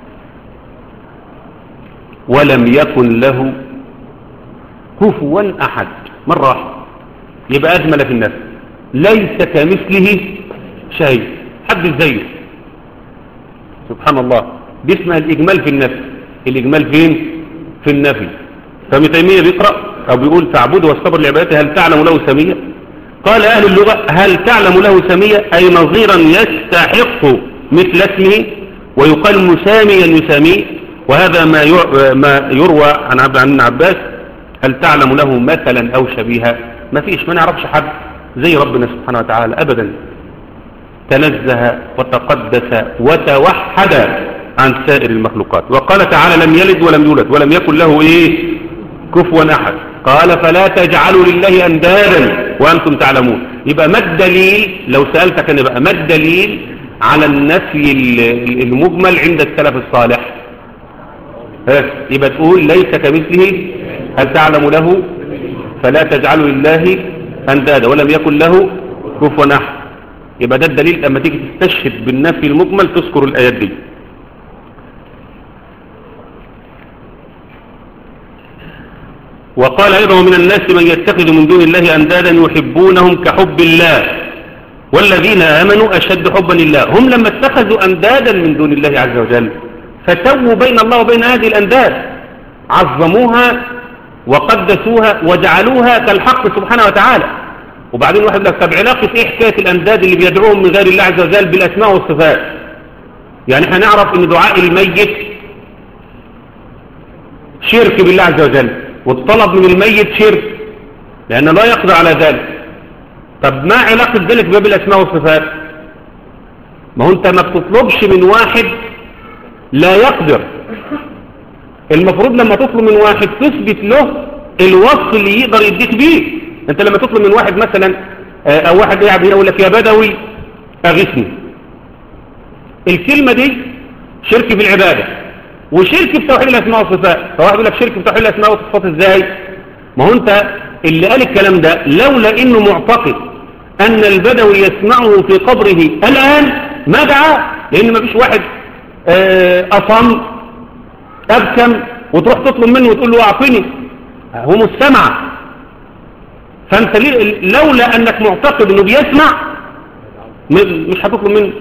ولم يكن له كفوا احد مره واحده يبقى اجمل في النفس ليس كمثله شيء حد زيه سبحان الله دي اسمها الاجمال في النفس الاجمال فين في النفي فابن تيميه بيقرا او بيقول تعبد والصبر لعبادته هل تعلم له سميه قال اهل اللغه هل تعلم له سميه اي نظيرا يستحق مثل اسمه ويقال مساميا يساميه وهذا ما ما يروى عن عبد عن عباس هل تعلم له مثلا او شبيها ما فيش ما نعرفش حد زي ربنا سبحانه وتعالى ابدا تنزه وتقدس وتوحد عن سائر المخلوقات وقال تعالى لم يلد ولم يولد ولم يكن له ايه كفوا احد قال فلا تجعلوا لله اندادا وانتم تعلمون يبقى ما الدليل لو سألتك انا بقى ما الدليل على النفي المجمل عند السلف الصالح يبقى تقول ليس كمثله هل تعلم له فلا تجعلوا لله اندادا ولم يكن له كفوا احد يبقى ده الدليل لما تيجي تستشهد بالنفي المجمل تذكر الايات دي وقال أيضا من الناس من يتخذ من دون الله أندادا يحبونهم كحب الله والذين آمنوا أشد حبا لله هم لما اتخذوا أندادا من دون الله عز وجل فتووا بين الله وبين هذه الأنداد عظموها وقدسوها وجعلوها كالحق سبحانه وتعالى وبعدين واحد لك طب علاقة ايه حكاية الأنداد اللي بيدعوهم من غير الله عز وجل بالأسماء والصفات يعني احنا نعرف ان دعاء الميت شرك بالله عز وجل والطلب من الميت شرك لأنه لا يقدر على ذلك طب ما علاقة ذلك باب الأسماء والصفات ما هو أنت ما بتطلبش من واحد لا يقدر المفروض لما تطلب من واحد تثبت له الوصف اللي يقدر يديك بيه انت لما تطلب من واحد مثلا او واحد قاعد هنا يقول لك يا بدوي اغثني الكلمة دي شرك في العبادة وشرك في توحيد الاسماء والصفات فواحد يقول لك شرك في توحيد الاسماء والصفات ازاي ما هو انت اللي قال الكلام ده لولا انه معتقد ان البدوي يسمعه في قبره الان ما دعاه لان ما فيش واحد اصم ابكم وتروح تطلب منه وتقول له اعطني هو مستمع فانت لولا انك معتقد انه بيسمع مش هتطلب منه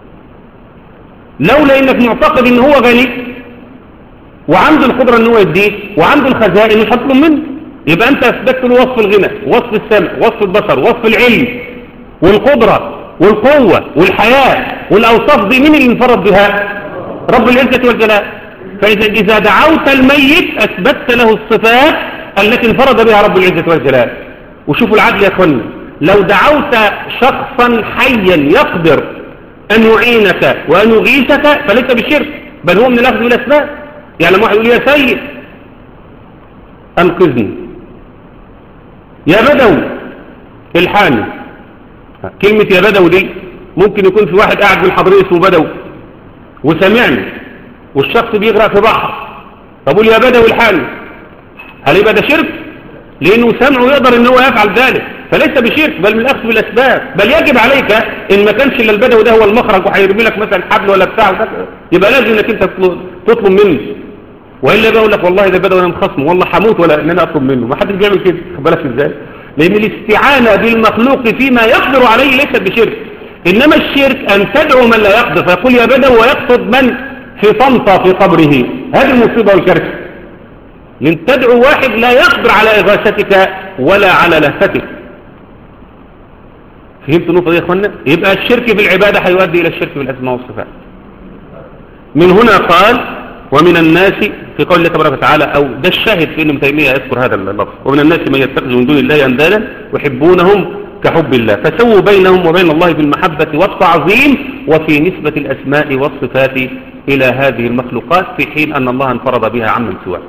لولا انك معتقد ان هو غني وعنده القدرة ان هو يديك وعنده الخزائن مش هتطلب منه يبقى انت اثبتت له وصف الغنى وصف السمع وصف البصر وصف العلم والقدرة والقوة والحياة والاوصاف دي مين اللي انفرد بها رب العزة والجلال فاذا اذا دعوت الميت اثبتت له الصفات التي انفرد بها رب العزة والجلال وشوفوا العدل يا اخوانا لو دعوت شخصا حيا يقدر ان يعينك وان يغيثك فليس بالشرك بل هو من الاخذ بالاسباب يعني لما واحد يقول يا سيد انقذني يا بدوي الحاني كلمة يا بدوي دي ممكن يكون في واحد قاعد من حضرين اسمه بدوي وسمعني والشخص بيغرق في بحر فبقول يا بدوي الحاني هل يبقى ده شرك لانه سمعه يقدر ان هو يفعل ذلك فليس بشرك بل من الاخذ بالاسباب بل يجب عليك ان ما كانش الا البدوي ده هو المخرج وهيرمي لك مثلا حبل ولا بتاع يبقى لازم انك انت تطلب منه والا بقول لك والله ده بدوي انا مخصمه والله هموت ولا ان انا اطلب منه ما حدش بيعمل كده خد بالك ازاي لان الاستعانه بالمخلوق فيما يقدر عليه ليست بشرك انما الشرك ان تدعو من لا يقدر فيقول يا بدوي ويقصد من في طنطا في قبره هذه المصيبه والكارثه لن تدعو واحد لا يقدر على إغاثتك ولا على لهفتك فهمت النقطة دي يا أخوانا يبقى الشرك في العبادة هيؤدي إلى الشرك في الأسماء والصفات من هنا قال ومن الناس في قول الله تبارك وتعالى أو ده الشاهد في ابن تيمية يذكر هذا اللفظ ومن الناس من يتخذ من دون الله أندادا يحبونهم كحب الله فسووا بينهم وبين الله بالمحبة والتعظيم وفي نسبة الأسماء والصفات إلى هذه المخلوقات في حين أن الله انفرد بها عمن سواه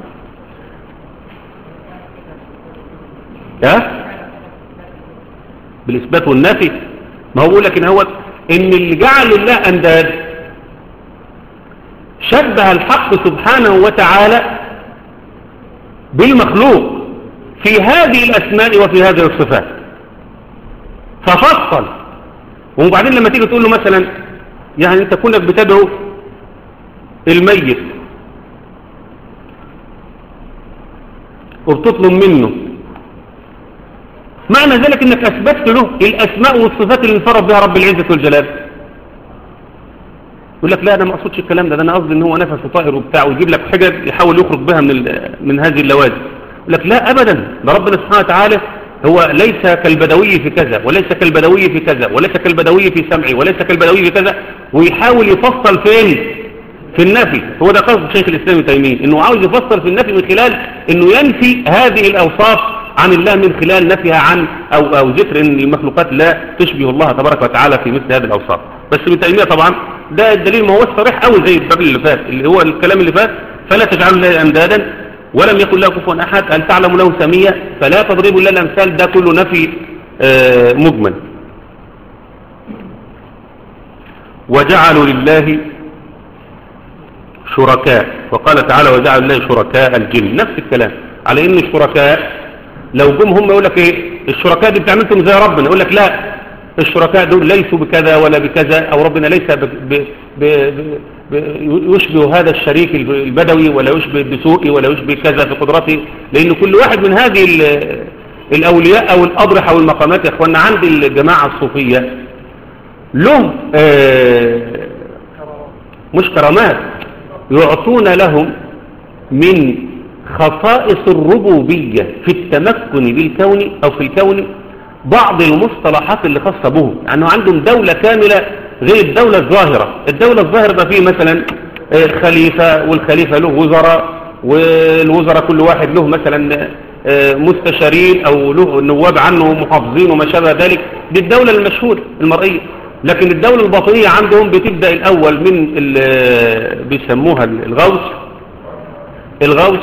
ها بالإثبات والنفي ما هو لك إن هو إن اللي جعل الله أنداد شبه الحق سبحانه وتعالى بالمخلوق في هذه الأسماء وفي هذه الصفات ففصل وبعدين لما تيجي تقول له مثلا يعني انت كونك بتدعو الميت وبتطلب منه معنى ذلك انك اثبتت له الاسماء والصفات اللي انفرد بها رب العزة والجلال يقول لك لا انا ما اقصدش الكلام ده ده انا قصدي ان هو نفسه طاهر وبتاع ويجيب لك حجج يحاول يخرج بها من من هذه اللوازم يقول لك لا ابدا ده ربنا سبحانه وتعالى هو ليس كالبدوي في كذا وليس كالبدوي في كذا وليس كالبدوي في سمعي وليس كالبدوي في كذا ويحاول يفصل فين في النفي هو ده قصد شيخ الإسلام تيمين انه عاوز يفصل في النفي من خلال انه ينفي هذه الاوصاف عن الله من خلال نفيها عن او او ذكر ان المخلوقات لا تشبه الله تبارك وتعالى في مثل هذه الاوصاف بس ابن تيميه طبعا ده الدليل ما هو صريح قوي زي الباب اللي فات اللي هو الكلام اللي فات فلا تجعلوا الله اندادا ولم يكن له كفوا احد هل تعلم له سميه فلا تضربوا الا الامثال ده كله نفي آه مجمل وجعلوا لله شركاء وقال تعالى وجعلوا لله شركاء الجن نفس الكلام على ان الشركاء لو جم هم يقول لك ايه الشركاء دي بتعملتم زي ربنا يقول لك لا الشركاء دول ليسوا بكذا ولا بكذا او ربنا ليس ب ب ب ب يشبه هذا الشريك البدوي ولا يشبه بسوء ولا يشبه كذا في قدرته لان كل واحد من هذه الاولياء او الاضرحه والمقامات يا اخوانا عند الجماعه الصوفيه له آه مش كرامات يعطون لهم من خصائص الربوبية في التمكن بالكون أو في الكون بعض المصطلحات اللي خاصة بهم يعني عندهم دولة كاملة غير الدولة الظاهرة الدولة الظاهرة بقى فيه مثلا خليفة والخليفة له وزراء والوزراء كل واحد له مثلا مستشارين أو له نواب عنه محافظين وما شابه ذلك دي الدولة المشهورة المرئية لكن الدولة الباطنية عندهم بتبدأ الأول من بيسموها الغوث الغوث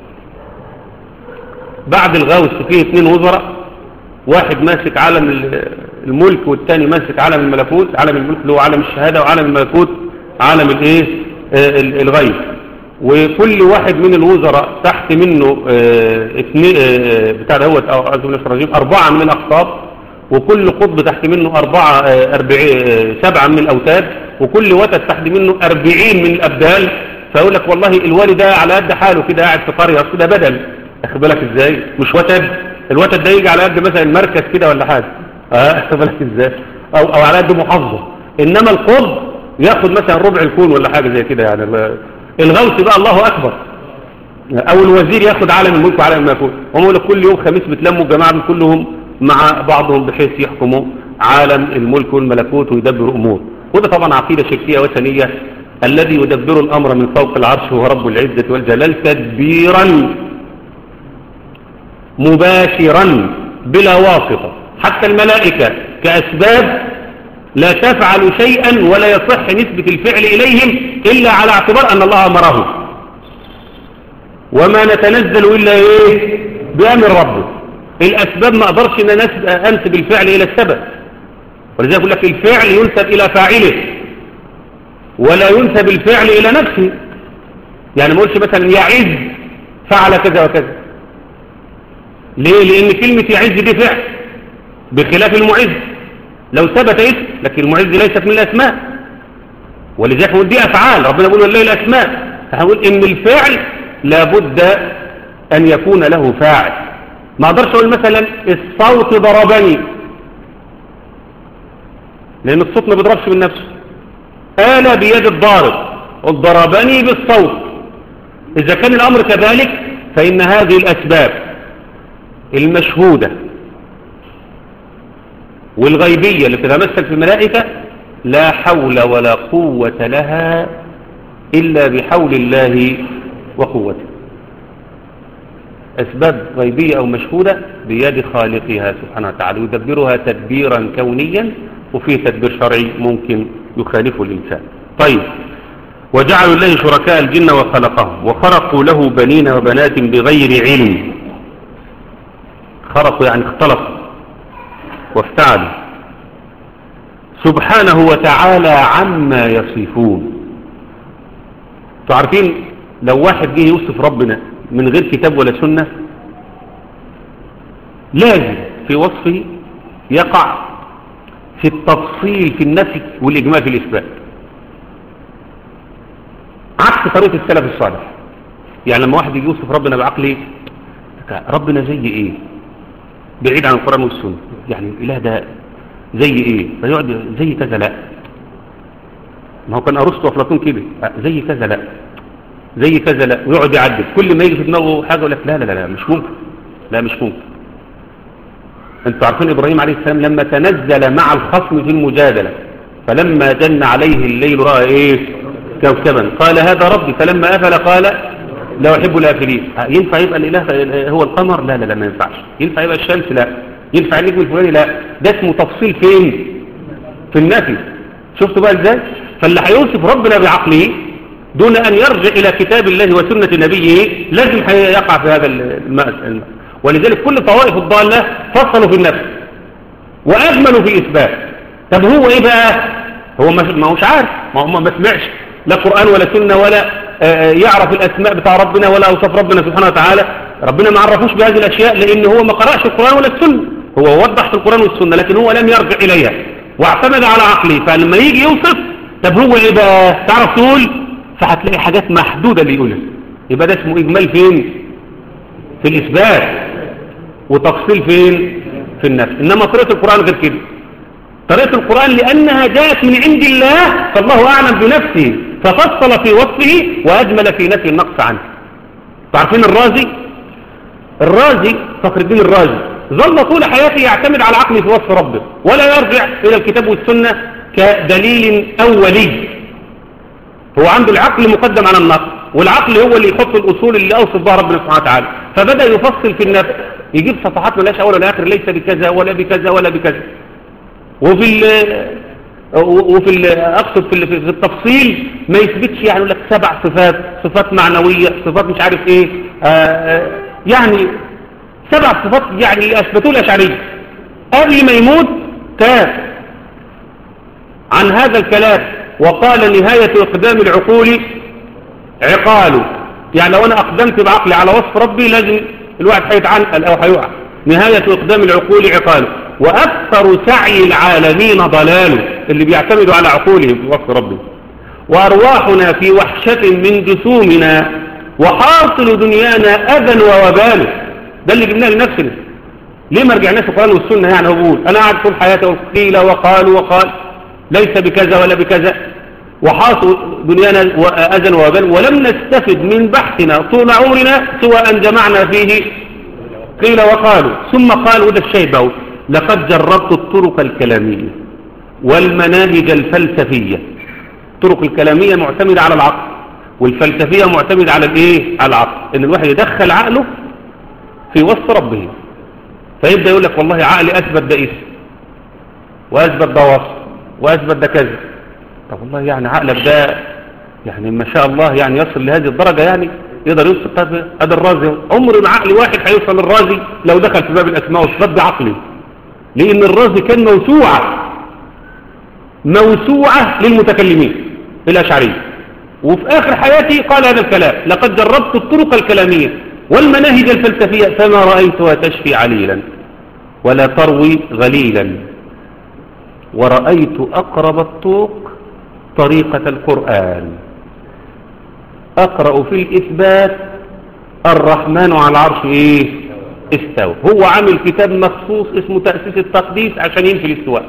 بعد الغوث فيه اثنين وزراء واحد ماسك عالم الملك والتاني ماسك عالم الملكوت عالم الملك اللي هو عالم الشهادة وعالم الملكوت عالم الايه الغيب وكل واحد من الوزراء تحت منه اثنين بتاع دوت او اعوذ بالله الرجيم اربعه من الاقطاب وكل قطب تحت منه أربعة أربعين سبعة من الأوتاد وكل وتد تحت منه أربعين من الأبدال فيقول لك والله الوالي ده على قد حاله كده قاعد في قرية أصل ده بدل أخد بالك إزاي مش وتد الوتد ده يجي على قد مثلا المركز كده ولا حاجة اه أخد بالك إزاي أو, أو على قد محافظة إنما القطب ياخد مثلا ربع الكون ولا حاجة زي كده يعني الغوث بقى الله أكبر أو الوزير ياخد عالم الملك وعالم الملكوت هم يقول لك كل يوم خميس بتلموا الجماعة كلهم مع بعضهم بحيث يحكموا عالم الملك والملكوت ويدبروا أمور وده طبعا عقيدة شركية وثنية الذي يدبر الأمر من فوق العرش هو رب العزة والجلال تدبيرا مباشرا بلا واسطة حتى الملائكة كأسباب لا تفعل شيئا ولا يصح نسبة الفعل إليهم إلا على اعتبار أن الله أمرهم وما نتنزل إلا إيه بأمر ربه الأسباب ما أقدرش أن أنسب الفعل إلى السبب ولذلك يقول لك الفعل ينسب إلى فاعله ولا ينسب الفعل إلى نفسه يعني ما قلش مثلا يعز فعل كذا وكذا ليه لأن كلمة يعز دي فعل بخلاف المعز لو ثبت اسم لكن المعز ليست من الأسماء ولذلك نقول دي أفعال ربنا يقول والله الأسماء فهنقول إن الفعل لابد أن يكون له فاعل ما اقدرش اقول مثلا الصوت ضربني لان الصوت ما بيضربش من نفسه آل بيد الضارب ضربني بالصوت اذا كان الامر كذلك فان هذه الاسباب المشهودة والغيبية اللي بتتمثل في الملائكة لا حول ولا قوة لها إلا بحول الله وقوته أسباب غيبية أو مشهودة بيد خالقها سبحانه وتعالى يدبرها تدبيرا كونيا وفيه تدبير شرعي ممكن يخالفه الإنسان طيب وجعلوا الله شركاء الجن وخلقهم وخرقوا له بنين وبنات بغير علم خرقوا يعني اختلطوا وافتعلوا سبحانه وتعالى عما يصفون تعرفين لو واحد جه يوصف ربنا من غير كتاب ولا سنة لازم في وصفه يقع في التفصيل في النفي والإجماع في الإثبات عكس طريقة السلف الصالح يعني لما واحد يجي يوصف ربنا بعقله ربنا زي ايه بعيد عن القرآن والسنة يعني الاله ده زي ايه فيقعد زي كذا لا ما هو كان ارسطو وافلاطون كده زي كذا لا زي كذا لا ويقعد يعدل كل ما يجي في دماغه حاجه يقول لك لا لا لا مش ممكن لا مش ممكن انتوا عارفين ابراهيم عليه السلام لما تنزل مع الخصم في المجادله فلما جن عليه الليل راى ايه كوكبا قال هذا ربي فلما افل قال لا احب الافلين ينفع يبقى الاله هو القمر لا لا لا ما ينفعش ينفع يبقى الشمس لا ينفع النجم الفلاني لا ده اسمه تفصيل فين في النفي شفتوا بقى ازاي فاللي هيوصف ربنا بعقله دون أن يرجع إلى كتاب الله وسنة نبيه لازم يقع في هذا الماء ولذلك كل طوائف الضالة فصلوا في النفس وأجملوا في الإثبات طب هو إيه بقى هو ما هوش عارف ما هو ما سمعش لا قرآن ولا سنة ولا يعرف الأسماء بتاع ربنا ولا أوصاف ربنا سبحانه وتعالى ربنا ما عرفوش بهذه الأشياء لأن هو ما قرأش القرآن ولا السنة هو وضح في القرآن والسنة لكن هو لم يرجع إليها واعتمد على عقله فلما يجي يوصف طب هو إيه بقى تعرف تقول فهتلاقي حاجات محدودة اللي يقولها يبقى ده اسمه إجمال فين في الإثبات وتفصيل فين في النفس إنما طريقة القرآن غير كده طريقة القرآن لأنها جاءت من عند الله فالله أعلم بنفسه ففصل في وصفه وأجمل في نفي النقص عنه تعرفين الرازي الرازي فخر الدين الرازي ظل طول حياته يعتمد على عقله في وصف ربه ولا يرجع إلى الكتاب والسنة كدليل أولي هو عنده العقل مقدم على النقل والعقل هو اللي يحط الأصول اللي أوصف بها ربنا سبحانه وتعالى فبدأ يفصل في النفس يجيب صفحات ملاش أول ولا آخر ليس بكذا ولا بكذا ولا بكذا وفي ال وفي ال أقصد في, في التفصيل ما يثبتش يعني يقول لك سبع صفات صفات معنوية صفات مش عارف إيه آآ يعني سبع صفات يعني أثبتوا الأشعرية قبل ما يموت تاب عن هذا الكلام وقال نهاية إقدام العقول عقال يعني لو أنا أقدمت بعقلي على وصف ربي لازم الواحد هيتعنقل أو هيقع نهاية إقدام العقول عقال وأكثر سعي العالمين ضلال اللي بيعتمدوا على عقولهم في وصف ربي وأرواحنا في وحشة من جسومنا وحاصل دنيانا أذى ووبال ده اللي جبناه لنفسنا ليه ما رجعناش القرآن والسنة يعني هو بيقول أنا قاعد طول حياتي قيل وقال وقال ليس بكذا ولا بكذا وحاصل دنيانا أذى ووبال ولم نستفد من بحثنا طول عمرنا سوى أن جمعنا فيه قيل وقالوا ثم قال وده الشيء بقى لقد جربت الطرق الكلامية والمناهج الفلسفية الطرق الكلامية معتمدة على العقل والفلسفية معتمدة على الايه على العقل ان الواحد يدخل عقله في وصف ربه فيبدأ يقول لك والله عقلي اثبت ده اسم واثبت ده وصف واثبت ده كذا طب والله يعني عقلك ده يعني ما شاء الله يعني يصل لهذه الدرجة يعني يقدر يوصل طب هذا الرازي عمر ما عقل واحد هيوصل للرازي لو دخل في باب الاسماء والصفات بعقله لان الرازي كان موسوعة موسوعة للمتكلمين الاشعرية وفي اخر حياتي قال هذا الكلام لقد جربت الطرق الكلامية والمناهج الفلسفية فما رأيتها تشفي عليلا ولا تروي غليلا ورأيت أقرب الطرق طريقة القرآن أقرأ في الإثبات الرحمن على العرش إيه استوى هو عامل كتاب مخصوص اسمه تأسيس التقديس عشان ينفي الاستواء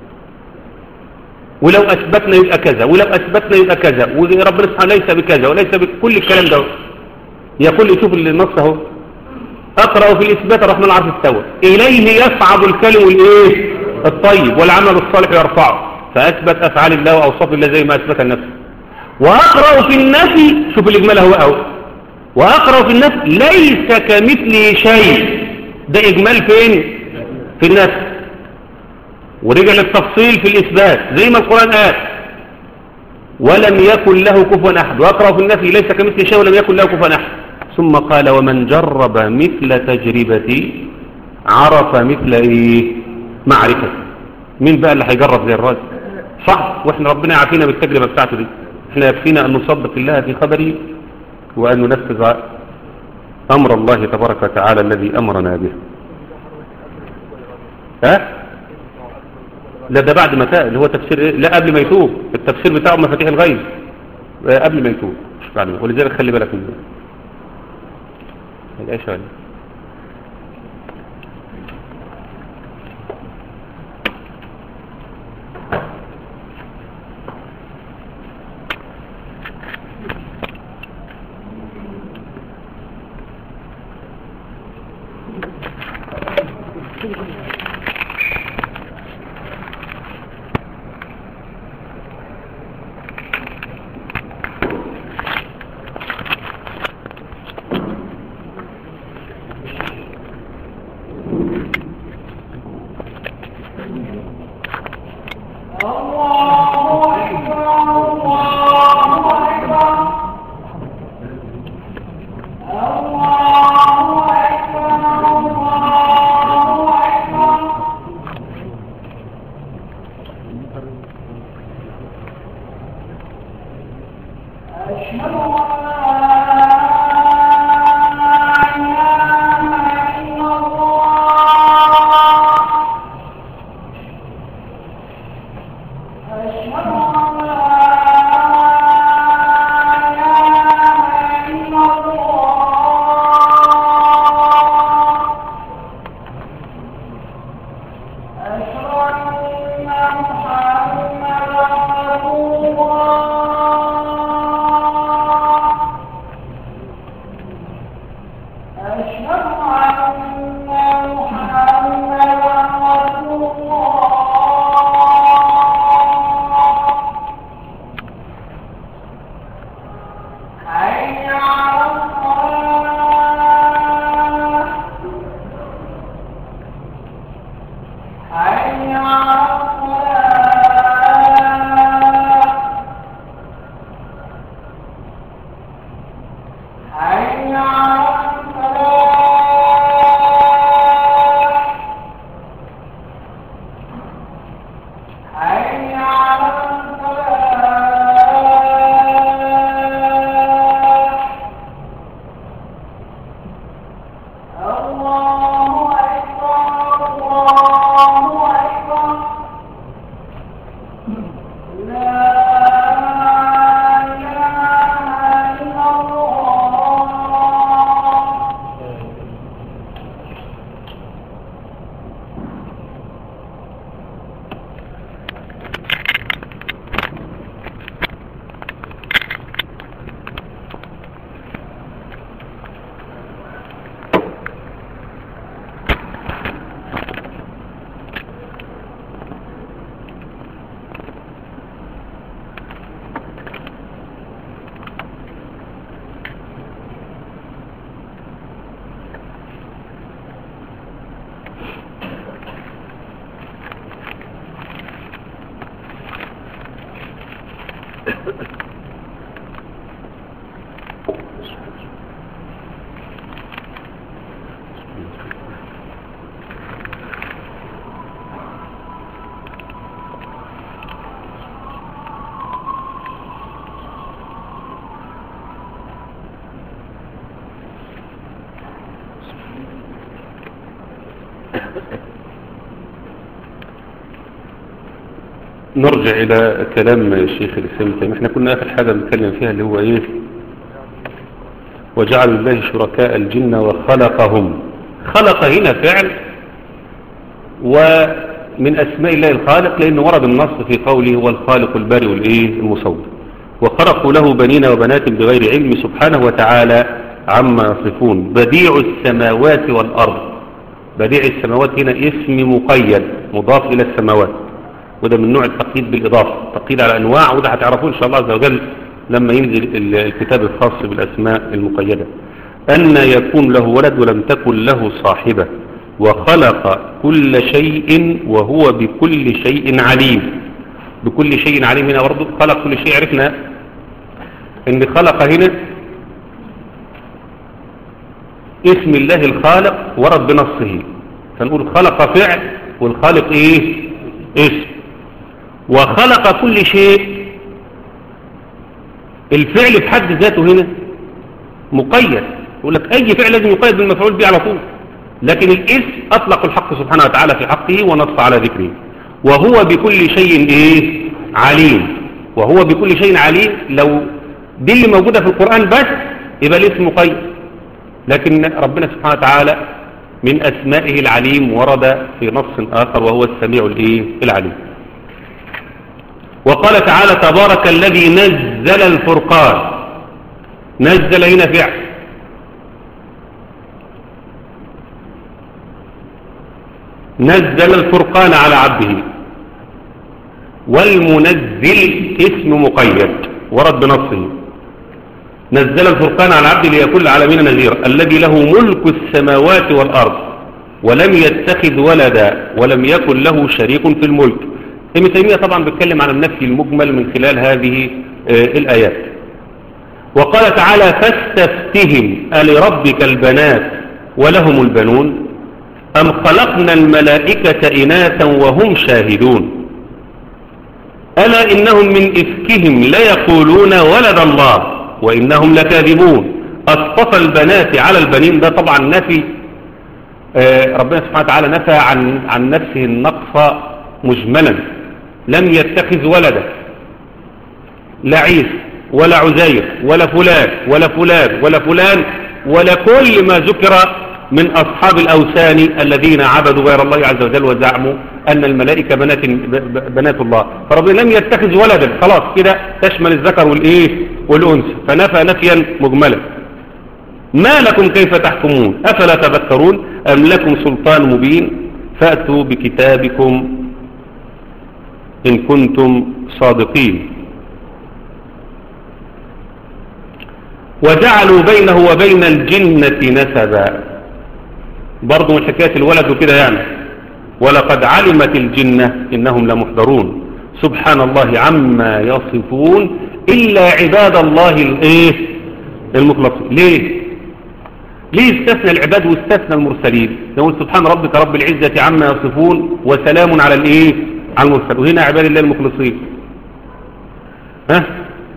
ولو أثبتنا يبقى كذا ولو أثبتنا يبقى كذا وربنا سبحانه ليس بكذا وليس بكل الكلام ده يقول لي شوف النص اهو أقرأ في الإثبات الرحمن على العرش استوى إليه يصعد الكلم الإيه الطيب والعمل الصالح يرفعه فأثبت أفعال الله وأوصاف الله زي ما أثبت النفس وأقرأ في النفي شوف الإجمال هو أهو وأقرأ في النفس ليس كمثله شيء ده إجمال فين في النفس ورجع للتفصيل في الإثبات زي ما القرآن قال ولم يكن له كفوا أحد وأقرأ في النفي ليس كمثله شيء ولم يكن له كفوا أحد ثم قال ومن جرب مثل تجربتي عرف مثل إيه معرفة مين بقى اللي هيجرب زي الراجل صح واحنا ربنا يعافينا بالتجربة بتاعته دي احنا يكفينا أن نصدق الله في خبره وأن ننفذ أمر الله تبارك وتعالى الذي أمرنا به ها لا ده بعد ما تاب اللي هو تفسير إيه؟ لا قبل ما يتوب التفسير بتاعه مفاتيح الغيب آه، قبل ما يتوب مش بعد ما ولذلك خلي بالك منه ايش هذا نرجع إلى كلام الشيخ الإسلام ابن تيمية احنا كنا آخر حاجة بنتكلم فيها اللي هو إيه وجعل الله شركاء الجن وخلقهم خلق هنا فعل ومن أسماء الله الخالق لأنه ورد النص في قوله هو الخالق البارئ والإيه المصور وخلقوا له بنين وبنات بغير علم سبحانه وتعالى عما يصفون بديع السماوات والأرض بديع السماوات هنا اسم مقيد مضاف إلى السماوات وده من نوع التقييد بالإضافة تقييد على أنواع وده هتعرفوه إن شاء الله عز وجل لما ينزل ال- الكتاب الخاص بالأسماء المقيدة أن يكون له ولد ولم تكن له صاحبة وخلق كل شيء وهو بكل شيء عليم بكل شيء عليم هنا برضه خلق كل شيء عرفنا ان خلق هنا اسم الله الخالق ورد بنصه فنقول خلق فعل والخالق ايه اسم وخلق كل شيء الفعل في حد ذاته هنا مقيد يقول لك اي فعل لازم يقيد بالمفعول به على طول لكن الاسم اطلق الحق سبحانه وتعالى في حقه ونص على ذكره وهو بكل شيء ايه عليم وهو بكل شيء عليم لو دي اللي موجودة في القرآن بس يبقى الاسم مقيد لكن ربنا سبحانه وتعالى من أسمائه العليم ورد في نص آخر وهو السميع الايه العليم وقال تعالى تبارك الذي نزل الفرقان نزل هنا فعل نزل الفرقان على عبده والمنزل اسم مقيد ورد بنصه نزل الفرقان على عبده ليكون العالمين نذيرا الذي له ملك السماوات والأرض ولم يتخذ ولدا ولم يكن له شريك في الملك ابن تيمية طبعا بيتكلم عن النفي المجمل من خلال هذه آه الآيات وقال تعالى فاستفتهم ألربك البنات ولهم البنون أم خلقنا الملائكة إناثا وهم شاهدون ألا إنهم من إفكهم ليقولون ولد الله وإنهم لكاذبون أصطفى البنات على البنين ده طبعا نفي آه ربنا سبحانه وتعالى نفى عن, عن نفسه النقص مجملا لم يتخذ ولدا لا عيسى ولا عزير ولا فلان ولا فلان ولا فلان ولا كل ما ذكر من أصحاب الأوثان الذين عبدوا غير الله عز وجل وزعموا أن الملائكة بنات, بنات الله فربنا لم يتخذ ولدا خلاص كده تشمل الذكر والإيه والأنثى فنفى نفيا مجملا ما لكم كيف تحكمون أفلا تذكرون أم لكم سلطان مبين فأتوا بكتابكم إن كنتم صادقين وجعلوا بينه وبين الجنة نسبا برضو من حكاية الولد وكده يعني ولقد علمت الجنة إنهم لمحضرون سبحان الله عما يصفون إلا عباد الله الايه المخلصين ليه ليه استثنى العباد واستثنى المرسلين نقول سبحان ربك رب العزة عما يصفون وسلام على الايه على المرسل وهنا عباد الله المخلصين ها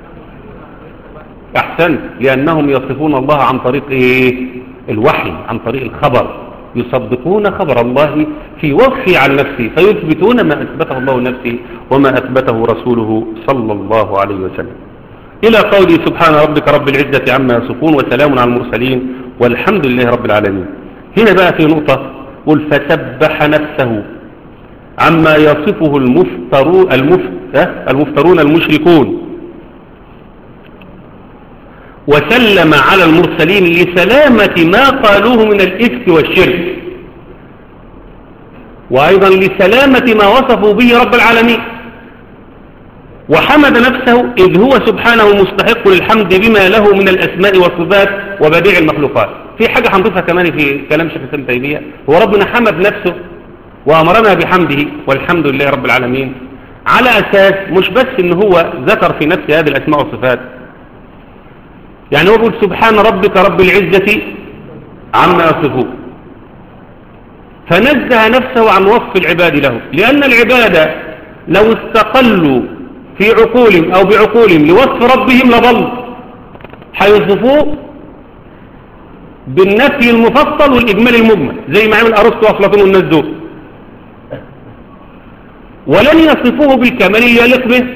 احسنت لانهم يصفون الله عن طريق ايه الوحي عن طريق الخبر يصدقون خبر الله في وصفه عن نفسه فيثبتون ما اثبته الله نفسه وما اثبته رسوله صلى الله عليه وسلم الى قوله سبحان ربك رب العزة عما يصفون وسلام على المرسلين والحمد لله رب العالمين هنا بقى في نقطة قل فسبح نفسه عما يصفه المفترون المفترون المشركون وسلم على المرسلين لسلامة ما قالوه من الإفك والشرك وأيضا لسلامة ما وصفوا به رب العالمين وحمد نفسه إذ هو سبحانه مستحق للحمد بما له من الأسماء والصفات وبديع المخلوقات في حاجة هنضيفها كمان في كلام شيخ الإسلام تيمية هو ربنا حمد نفسه وأمرنا بحمده والحمد لله رب العالمين على أساس مش بس إن هو ذكر في نفسه هذه الأسماء والصفات يعني هو يقول سبحان ربك رب العزة عما يصفون فنزه نفسه عن وصف العباد له لأن العباد لو استقلوا في عقولهم أو بعقولهم لوصف ربهم لضل حيوصفوه بالنفي المفصل والإجمال المجمل زي ما عمل أرسطو وأفلاطون والناس دول ولن يصفوه بالكمال يليق به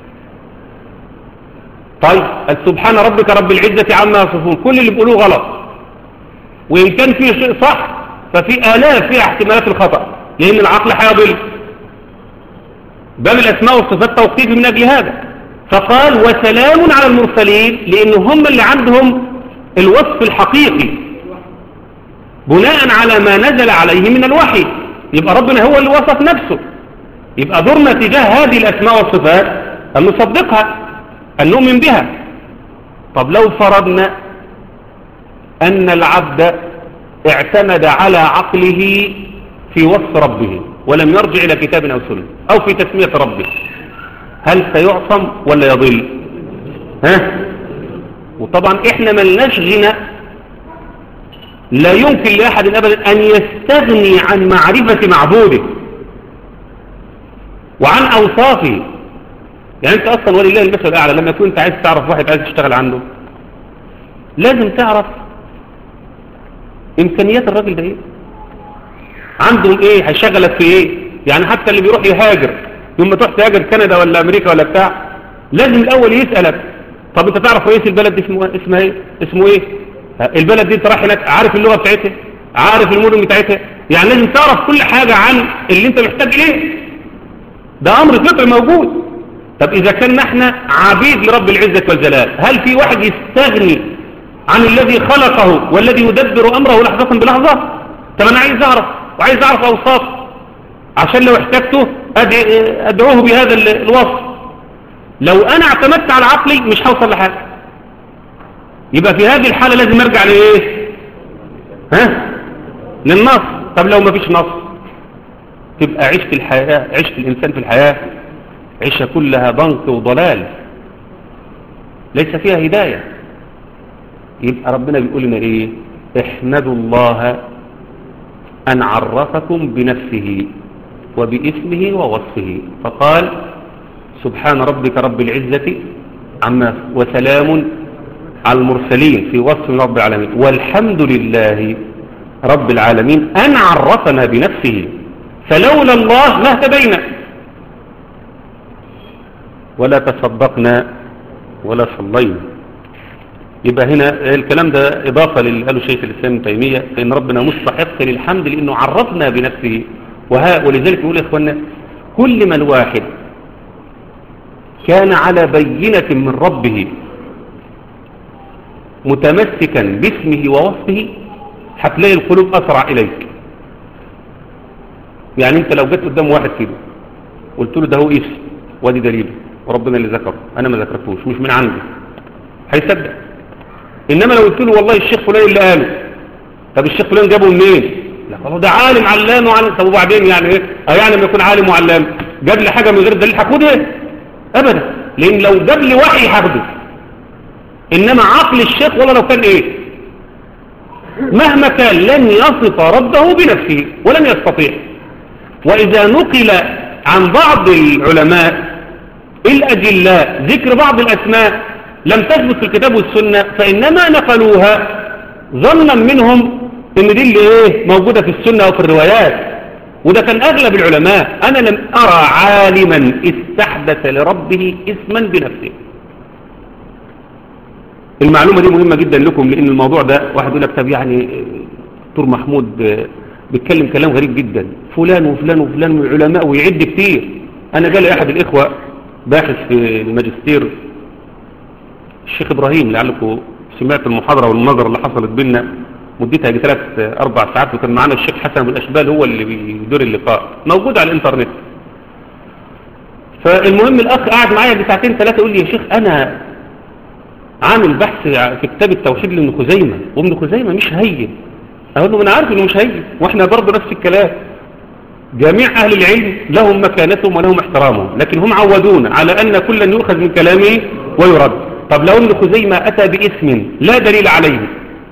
طيب سبحان ربك رب العزة عما يصفون كل اللي بيقولوه غلط وإن كان فيه شيء صح ففي آلاف فيها احتمالات الخطأ لأن العقل حيضل باب الأسماء والصفات توقيف من أجل هذا فقال وسلام على المرسلين لأن هم اللي عندهم الوصف الحقيقي بناء على ما نزل عليه من الوحي يبقى ربنا هو اللي وصف نفسه يبقى دورنا تجاه هذه الأسماء والصفات أن نصدقها أن نؤمن بها طب لو فرضنا أن العبد اعتمد على عقله في وصف ربه ولم يرجع إلى كتاب أو سنة أو في تسمية ربه هل سيعصم ولا يضل ها وطبعا احنا ملناش غنى لا يمكن لأحد أبدا أن يستغني عن معرفة معبوده وعن أوصافه يعني أنت أصلا ولله المثل الأعلى لما يكون أنت عايز تعرف واحد عايز تشتغل عنده لازم تعرف إمكانيات الراجل ده إيه عنده إيه هيشغلك في إيه يعني حتى اللي بيروح يهاجر يوم ما تروح تهاجر كندا ولا أمريكا ولا بتاع لازم الأول يسألك طب أنت تعرف رئيس البلد دي اسمه اسمها إيه اسمه إيه البلد دي انت رايح هناك عارف اللغة بتاعتها عارف المدن بتاعتها يعني لازم تعرف كل حاجة عن اللي انت محتاج اليه ده امر فطري موجود طب اذا كنا احنا عبيد لرب العزة والجلال هل في واحد يستغني عن الذي خلقه والذي يدبر امره لحظة بلحظة طب انا عايز اعرف وعايز اعرف اوصاف عشان لو احتجته ادعوه بهذا الوصف لو انا اعتمدت على عقلي مش هوصل لحاجة يبقى في هذه الحالة لازم ارجع لايه ها للنص طب لو ما فيش نص تبقى عشت الحياة عشت الإنسان في الحياة عيشة كلها ضنك وضلال ليس فيها هداية يبقى ربنا بيقول لنا ايه احمدوا الله أن عرفكم بنفسه وباسمه ووصفه فقال سبحان ربك رب العزة عما وسلام على المرسلين في وصف رب العالمين والحمد لله رب العالمين أن عرفنا بنفسه فلولا الله ما اهتدينا ولا تصدقنا ولا صلينا يبقى هنا الكلام ده إضافة للي قاله شيخ الإسلام ابن تيمية فإن ربنا مستحق للحمد لأنه عرفنا بنفسه وها ولذلك يقول يا إخوانا كل من واحد كان على بينة من ربه متمسكا باسمه ووصفه هتلاقي القلوب أسرع إليك يعني انت لو جيت قدام واحد كده قلت له ده هو اسم وادي دليله وربنا اللي ذكره انا ما ذكرتوش مش من عندي هيصدق انما لو قلت له والله الشيخ فلان اللي قاله طب الشيخ فلان جابه منين لا والله ده عالم علام وعلم طب وبعدين يعني ايه اه يعني لما يكون عالم وعلام جاب لي حاجه من غير دليل هاخدها ابدا لان لو جاب لي وحي هاخده انما عقل الشيخ والله لو كان ايه مهما كان لن يصف ربه بنفسه ولن يستطيع وإذا نقل عن بعض العلماء الأجلاء ذكر بعض الأسماء لم تثبت في الكتاب والسنة فإنما نقلوها ظنا منهم ان دي اللي ايه موجودة في السنة أو في الروايات وده كان أغلب العلماء أنا لم أرى عالما استحدث لربه اسما بنفسه المعلومة دي مهمة جدا لكم لأن الموضوع ده واحد يقول لك طب يعني دكتور محمود بيتكلم كلام غريب جدا فلان وفلان وفلان من العلماء ويعد كتير أنا جالي أحد الإخوة باحث في الماجستير الشيخ إبراهيم لعلكم سمعت المحاضرة والمناظرة اللي حصلت بينا مدتها يجي ثلاث أربع ساعات وكان معانا الشيخ حسن أبو الأشبال هو اللي بيدير اللقاء موجود على الإنترنت فالمهم الأخ قاعد معايا بساعتين ثلاثة يقول لي يا شيخ أنا عامل بحث في كتاب التوحيد لابن خزيمة وابن خزيمة مش هين أقول له أنا عارف إنه مش هين وإحنا برضه نفس الكلام جميع أهل العلم لهم مكانتهم ولهم احترامهم لكن هم عودونا على أن كلا يؤخذ من كلامه ويرد طب لو ابن خزيمة أتى باسم لا دليل عليه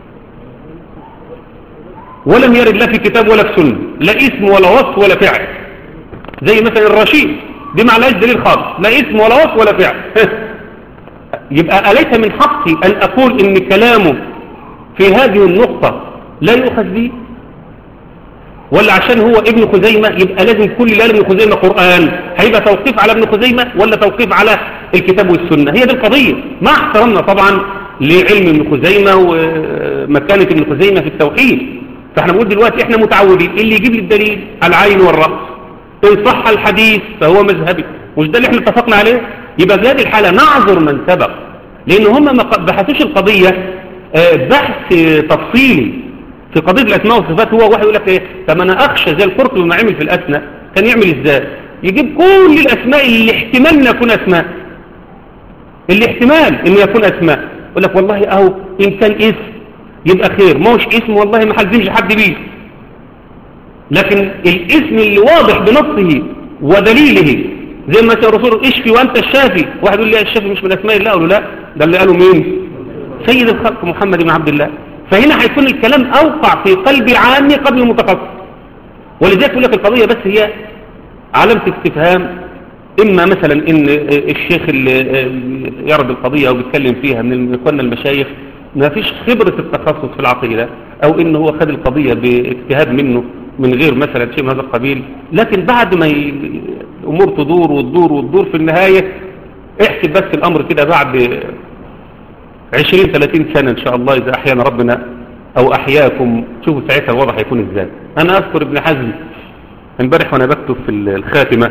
ولم يرد لا في كتاب ولا في سنة لا اسم ولا وصف ولا فعل زي مثلا الرشيد دي معلاش دليل خالص لا اسم ولا وصف ولا فعل يبقى أليس من حقي أن أقول إن كلامه في هذه النقطة لا يؤخذ به ولا عشان هو ابن خزيمة يبقى لازم كل لا ابن خزيمة قرآن هيبقى توقيف على ابن خزيمة ولا توقيف على الكتاب والسنة هي دي القضية مع احترامنا طبعا لعلم ابن خزيمة ومكانة ابن خزيمة في التوحيد فاحنا بنقول دلوقتي احنا متعودين اللي يجيب لي الدليل العين والرأس ان صح الحديث فهو مذهبي مش ده اللي احنا اتفقنا عليه يبقى في هذه الحالة نعذر من سبق لان هم ما بحثوش القضية بحث تفصيلي في قضية الأسماء والصفات هو واحد يقول لك ايه طب انا اخشى زي القرطبي ما عمل في الأسماء كان يعمل ازاي يجيب كل الأسماء اللي احتمال ان يكون أسماء اللي احتمال ان يكون أسماء يقول لك والله اهو ان كان اسم يبقى خير ما هوش اسم والله ما حلفنش حد بيه لكن الاسم اللي واضح بنصه ودليله زي ما سيد الرسول اشفي وانت الشافي واحد يقول لي الشافي مش من اسماء الله اقول له لا ده اللي قاله مين سيد الخلق محمد بن عبد الله فهنا هيكون الكلام اوقع في قلب العام قبل المتخصص ولذلك يقول لك القضيه بس هي علامه استفهام اما مثلا ان الشيخ اللي يعرض القضيه او بيتكلم فيها من اخواننا المشايخ ما فيش خبره التخصص في العقيده او ان هو خد القضيه باجتهاد منه من غير مثلا شيء من هذا القبيل لكن بعد ما ي... الامور تدور وتدور وتدور في النهايه احسب بس الامر كده بعد 20 30 سنه ان شاء الله اذا احيانا ربنا او احياكم شوفوا ساعتها الوضع هيكون ازاي انا اذكر ابن حزم امبارح وانا بكتب في الخاتمه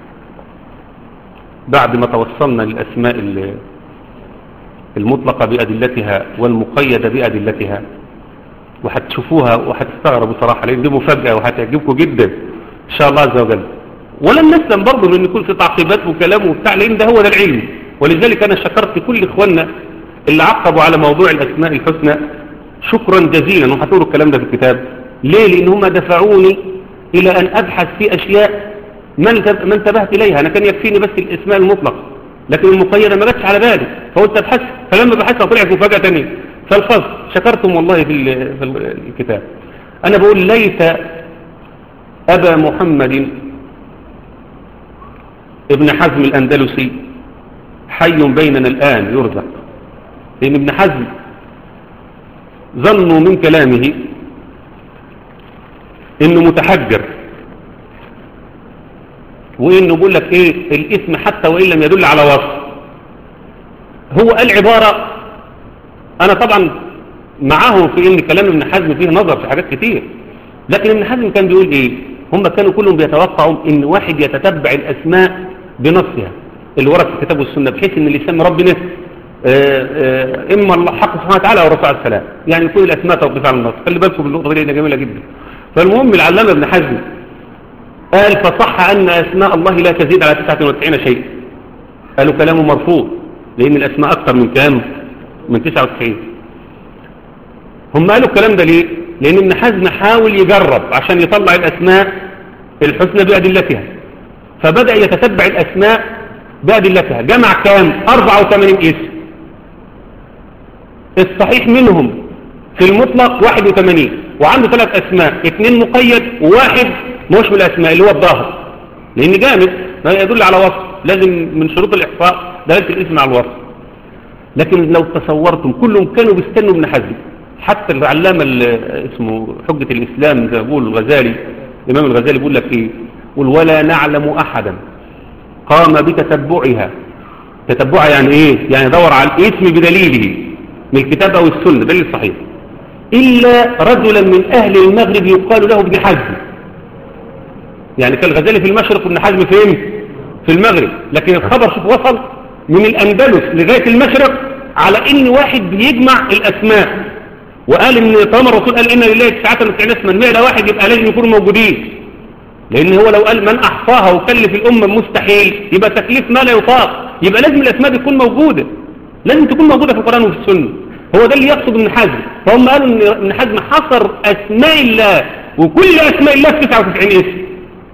بعد ما توصلنا للاسماء المطلقه بادلتها والمقيده بادلتها وهتشوفوها وهتستغربوا صراحة لان دي مفاجأة وهتعجبكم جدا ان شاء الله عز وجل ولن نسلم برضه من يكون في تعقيبات وكلام وبتاع لان ده هو ده العلم ولذلك انا شكرت كل اخواننا اللي عقبوا على موضوع الاسماء الحسنى شكرا جزيلا وهتقولوا الكلام ده في الكتاب ليه لان هم دفعوني الى ان ابحث في اشياء ما انتبهت اليها انا كان يكفيني بس الاسماء المطلقه لكن المقيدة ما جاتش على بالي فقلت ابحث فلما بحثها طلعت مفاجأة تانية فالفصل شكرتم والله في في الكتاب أنا بقول ليت أبا محمد ابن حزم الأندلسي حي بيننا الآن يرزق لأن ابن حزم ظنوا من كلامه إنه متحجر وإنه بيقول لك إيه الاسم حتى وإن لم يدل على وصف هو قال عبارة انا طبعا معاهم في ان كلام ابن حزم فيه نظر في حاجات كتير لكن ابن حزم كان بيقول ايه هم كانوا كلهم بيتوقعوا ان واحد يتتبع الاسماء بنصها اللي ورد في الكتاب والسنه بحيث ان اللي يسمي ربنا اما الله حق سبحانه وتعالى او الرسول عليه السلام يعني يكون الاسماء توقف على النص خلي بالكم بالنقطه دي جميله جدا فالمهم العلامه ابن حزم قال فصح ان اسماء الله لا تزيد على 99 شيء قالوا كلامه مرفوض لان الاسماء اكثر من كام من 99 هم قالوا الكلام ده ليه لان ابن حزم حاول يجرب عشان يطلع الاسماء الحسنى بادلتها فبدا يتتبع الاسماء بادلتها جمع كام 84 اسم الصحيح منهم في المطلق 81 وعنده ثلاث اسماء اثنين مقيد وواحد مش بالاسماء اللي هو الظاهر لان جامد ما يدل على وصف لازم من شروط الاحصاء دلاله الاسم على الوصف لكن لو تصورتم كلهم كانوا بيستنوا ابن حزم حتى العلامة اسمه حجة الإسلام زي ما بيقول الغزالي الإمام الغزالي بيقول لك إيه قل ولا نعلم أحدا قام بتتبعها تتبعها يعني إيه يعني دور على الاسم بدليله من الكتاب أو السنة دليل صحيح إلا رجلا من أهل المغرب يقال له ابن حزم يعني كان الغزالي في المشرق وابن حزم فين في المغرب لكن الخبر شوف وصل من الأندلس لغاية المشرق على ان واحد بيجمع الاسماء وقال ان طالما الرسول قال ان لله تسعة وتسعين اسما مئة واحد يبقى لازم يكونوا موجودين لان هو لو قال من احصاها وكلف الامة مستحيل يبقى تكليف ما لا يطاق يبقى لازم الاسماء دي تكون موجودة لازم تكون موجودة في القرآن وفي السنة هو ده اللي يقصد ابن حزم فهم قالوا ان ابن حزم حصر اسماء الله وكل اسماء الله في 99 اسم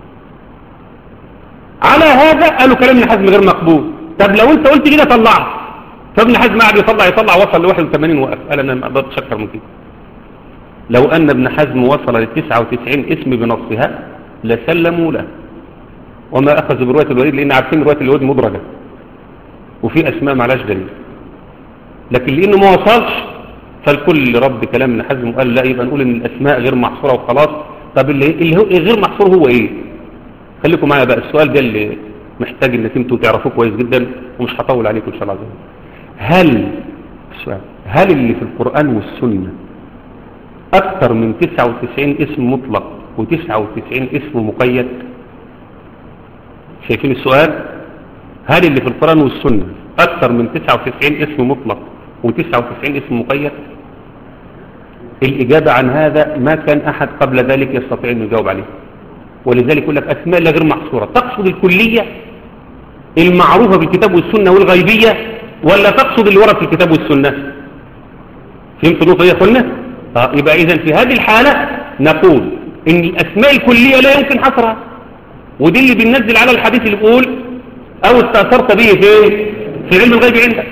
على هذا قالوا كلام ابن حزم غير مقبول طب لو انت قلت كده طلعه فابن حزم قاعد يطلع يطلع وصل ل 81 وقف قال انا ما اقدرش اكثر من كده لو ان ابن حزم وصل ل 99 اسم بنصها لسلموا له وما اخذوا بروايه الوليد لان عارفين روايه الوليد مدرجه وفي اسماء معلاش دليل لكن لانه ما وصلش فالكل رب كلام ابن حزم وقال لا يبقى نقول ان الاسماء غير محصوره وخلاص طب اللي اللي هو غير محصور هو ايه خليكم معايا بقى السؤال ده اللي محتاج انك انتوا تعرفوه كويس جدا ومش هطول عليكم ان شاء الله عز وجل هل السؤال هل اللي في القرآن والسنة أكثر من 99 اسم مطلق و99 اسم مقيد شايفين السؤال هل اللي في القرآن والسنة أكثر من 99 اسم مطلق و99 اسم مقيد الإجابة عن هذا ما كان أحد قبل ذلك يستطيع أن يجاوب عليه ولذلك يقول لك أسماء لا غير محصورة تقصد الكلية المعروفة بالكتاب والسنة والغيبية ولا تقصد اللي ورد في الكتاب والسنة فهمت النقطة يا أخوانا آه يبقى إذا في هذه الحالة نقول إن الأسماء الكلية لا يمكن حصرها ودي اللي بننزل على الحديث اللي بيقول أو استأثرت به في في علم الغيب عندك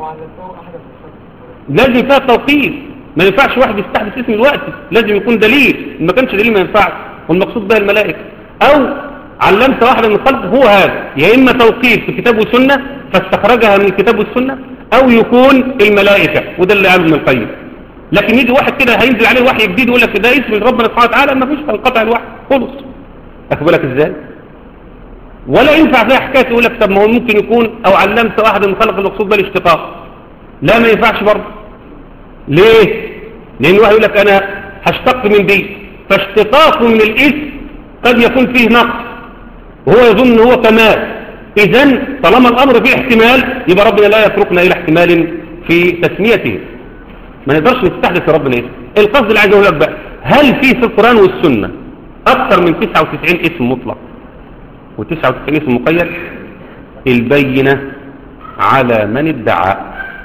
لازم فيها التوقيت ما ينفعش واحد يستحدث اسم الوقت لازم يكون دليل ما كانش دليل ما ينفعش والمقصود بها الملائكة أو علمت واحدة من الخلق هو هذا يا إما توقيت في كتاب وسنة فاستخرجها من الكتاب والسنة أو يكون الملائكة وده اللي قاله ابن القيم لكن يجي واحد كده هينزل عليه وحي جديد يقول لك ده اسم ربنا سبحانه وتعالى ما فيش انقطع الوحي خلص أخد بالك ازاي ولا ينفع فيها حكايه يقول لك طب ما هو ممكن يكون او علمت واحد من خلق المقصود بالاشتقاق لا ما ينفعش برضه ليه لان واحد يقول لك انا هشتق من دي فاشتقاقه من الاسم قد يكون فيه نقص وهو يظن ان هو كمال اذا طالما الامر فيه احتمال يبقى ربنا لا يتركنا الى احتمال في تسميته ما نقدرش نستحدث في ربنا اسم القصد اللي عايز اقول لك بقى هل في في القران والسنه اكثر من 99 اسم مطلق و99 اسم مقيد البينة على من ادعى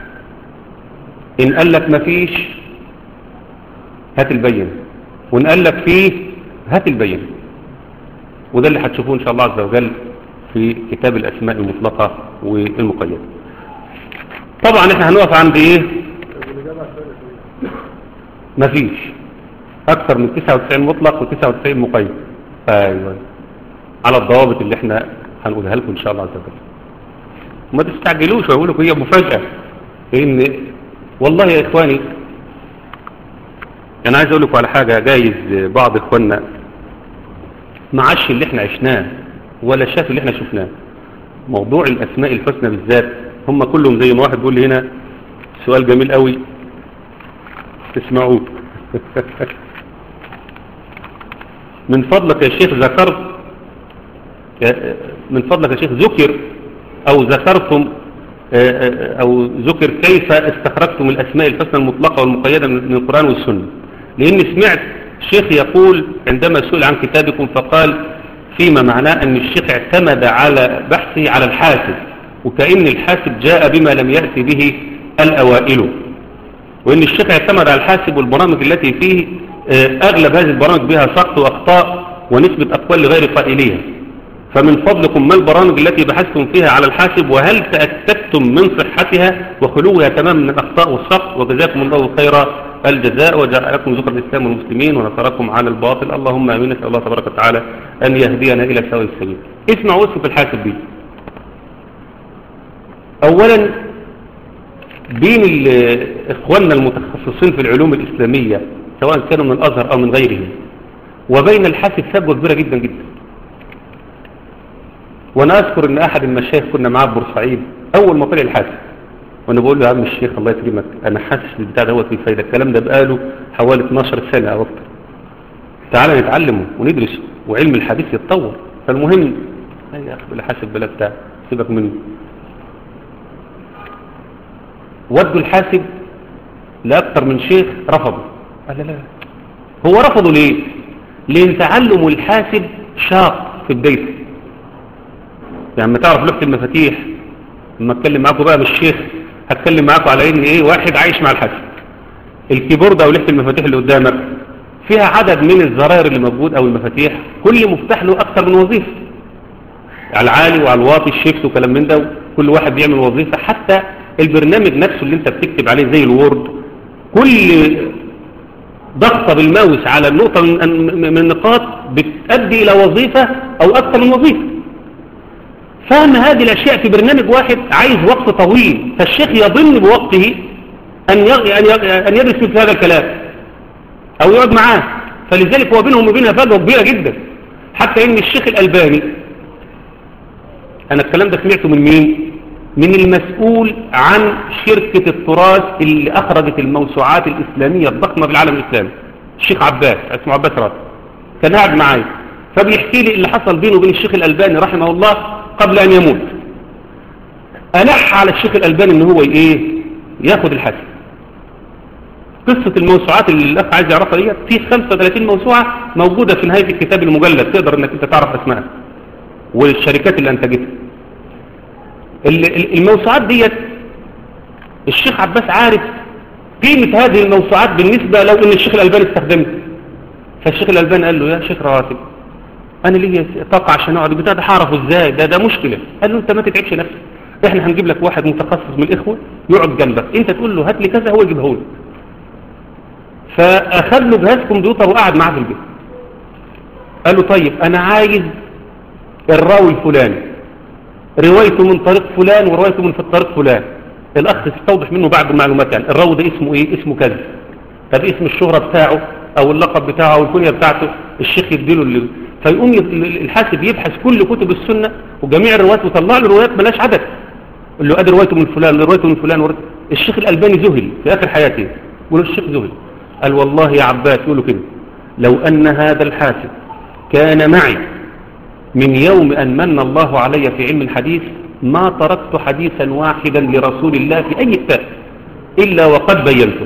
إن قال لك مفيش هات البينة وإن قال لك فيه هات البينة وده اللي هتشوفوه إن شاء الله عز وجل في كتاب الأسماء المطلقة والمقيدة طبعا احنا هنقف عند ايه مفيش اكثر من 99 مطلق و99 مقيد ايوه على الضوابط اللي احنا هنقولها لكم ان شاء الله عز وجل وما تستعجلوش واقول لكم هي مفاجاه لان والله يا اخواني انا عايز اقول لكم على حاجه جايز بعض اخواننا ما عاش اللي احنا عشناه ولا شاف اللي احنا شفناه موضوع الاسماء الحسنى بالذات هم كلهم زي ما واحد بيقول لي هنا سؤال جميل قوي تسمعوه من فضلك يا شيخ ذكرت من فضلك يا شيخ ذكر أو ذكرتم أو ذكر كيف استخرجتم الأسماء الحسنى المطلقة والمقيدة من القرآن والسنة لأني سمعت الشيخ يقول عندما سئل عن كتابكم فقال فيما معناه أن الشيخ اعتمد على بحثه على الحاسب وكأن الحاسب جاء بما لم يأتي به الأوائل وأن الشيخ اعتمد على الحاسب والبرامج التي فيه أغلب هذه البرامج بها سقط وأخطاء ونسبة أقوال لغير قائليها فمن فضلكم ما البرامج التي بحثتم فيها على الحاسب وهل تأكدتم من صحتها وخلوها تماما من الأخطاء والسقط وجزاكم الله خيرا الجزاء وجعلكم ذكر الإسلام والمسلمين ونصركم على الباطل اللهم آمين نسأل الله تبارك وتعالى أن يهدينا إلى سواء السبيل اسمعوا اسم في الحاسب دي أولا بين إخواننا المتخصصين في العلوم الإسلامية سواء كانوا من الأزهر أو من غيرهم وبين الحاسب فجوة كبيرة جدا جدا وانا اذكر ان احد المشايخ كنا معاه بورسعيد اول ما طلع الحاسب وانا بقول له يا عم الشيخ الله يكرمك انا حاسس بالبتاع دوت في فايده الكلام ده بقاله حوالي 12 سنه او اكتر تعالى نتعلمه وندرسه وعلم الحديث يتطور فالمهم يا اخي بالحاسب بلا بتاع سيبك منه ودوا الحاسب لاكثر من شيخ رفضوا قال لا لا هو رفضوا ليه لان تعلم الحاسب شاق في بدايته يعني لما تعرف لوحة المفاتيح لما اتكلم معاكم بقى بالشيخ هتكلم معاكم على ان ايه واحد عايش مع الحاسب الكيبورد او لوحة المفاتيح اللي قدامك فيها عدد من الزراير اللي موجود او المفاتيح كل مفتاح له اكثر من وظيفة على العالي وعلى الواطي الشيفت وكلام من ده كل واحد بيعمل وظيفة حتى البرنامج نفسه اللي انت بتكتب عليه زي الوورد كل ضغطة بالماوس على النقطة من النقاط بتؤدي الى وظيفة او اكثر من وظيفة فهم هذه الأشياء في برنامج واحد عايز وقت طويل فالشيخ يظن بوقته أن أن يدرس مثل هذا الكلام أو يقعد معاه فلذلك هو بينهم وبينها فجوة كبيرة جدا حتى إن الشيخ الألباني أنا الكلام ده سمعته من مين؟ من المسؤول عن شركة التراث اللي أخرجت الموسوعات الإسلامية الضخمة في العالم الإسلامي الشيخ عباس اسمه عباس راد كان قاعد معايا فبيحكي لي اللي حصل بينه وبين الشيخ الألباني رحمه الله قبل أن يموت ألح على الشيخ الألباني ان هو ايه ياخد الحسن قصة الموسوعات اللي الأخ عايز يعرفها دي في 35 موسوعة موجودة في نهاية الكتاب المجلد تقدر انك انت تعرف اسمها والشركات اللي انتجتها الموسوعات ديت الشيخ عباس عارف قيمة هذه الموسوعات بالنسبة لو ان الشيخ الألباني استخدمها فالشيخ الألباني قال له يا شيخ رواتب انا ليا طاقة عشان اقعد بتاع ده هعرفه ازاي ده ده مشكلة قال له انت ما تتعبش نفسك احنا هنجيب لك واحد متخصص من الاخوة يقعد جنبك انت تقول له هات لي كذا هو يجيبه لك فاخذ له جهاز كمبيوتر وقعد معاه في البيت قال له طيب انا عايز الراوي الفلاني روايته من طريق فلان وروايته من في الطريق فلان الاخ استوضح منه بعض المعلومات يعني الراوي ده اسمه ايه اسمه كذا طب اسم الشهرة بتاعه او اللقب بتاعه او الكنية بتاعته الشيخ يديله اللي فيقوم الحاسب يبحث كل كتب السنة وجميع الروايات ويطلع له روايات ملاش عدد اللي ادي روايته من فلان روايته من فلان وروايته. الشيخ الألباني ذهل في آخر حياته يقول الشيخ ذهل قال والله يا عباس يقولوا كده لو أن هذا الحاسب كان معي من يوم أن من الله علي في علم الحديث ما تركت حديثا واحدا لرسول الله في أي كتاب إلا وقد بينته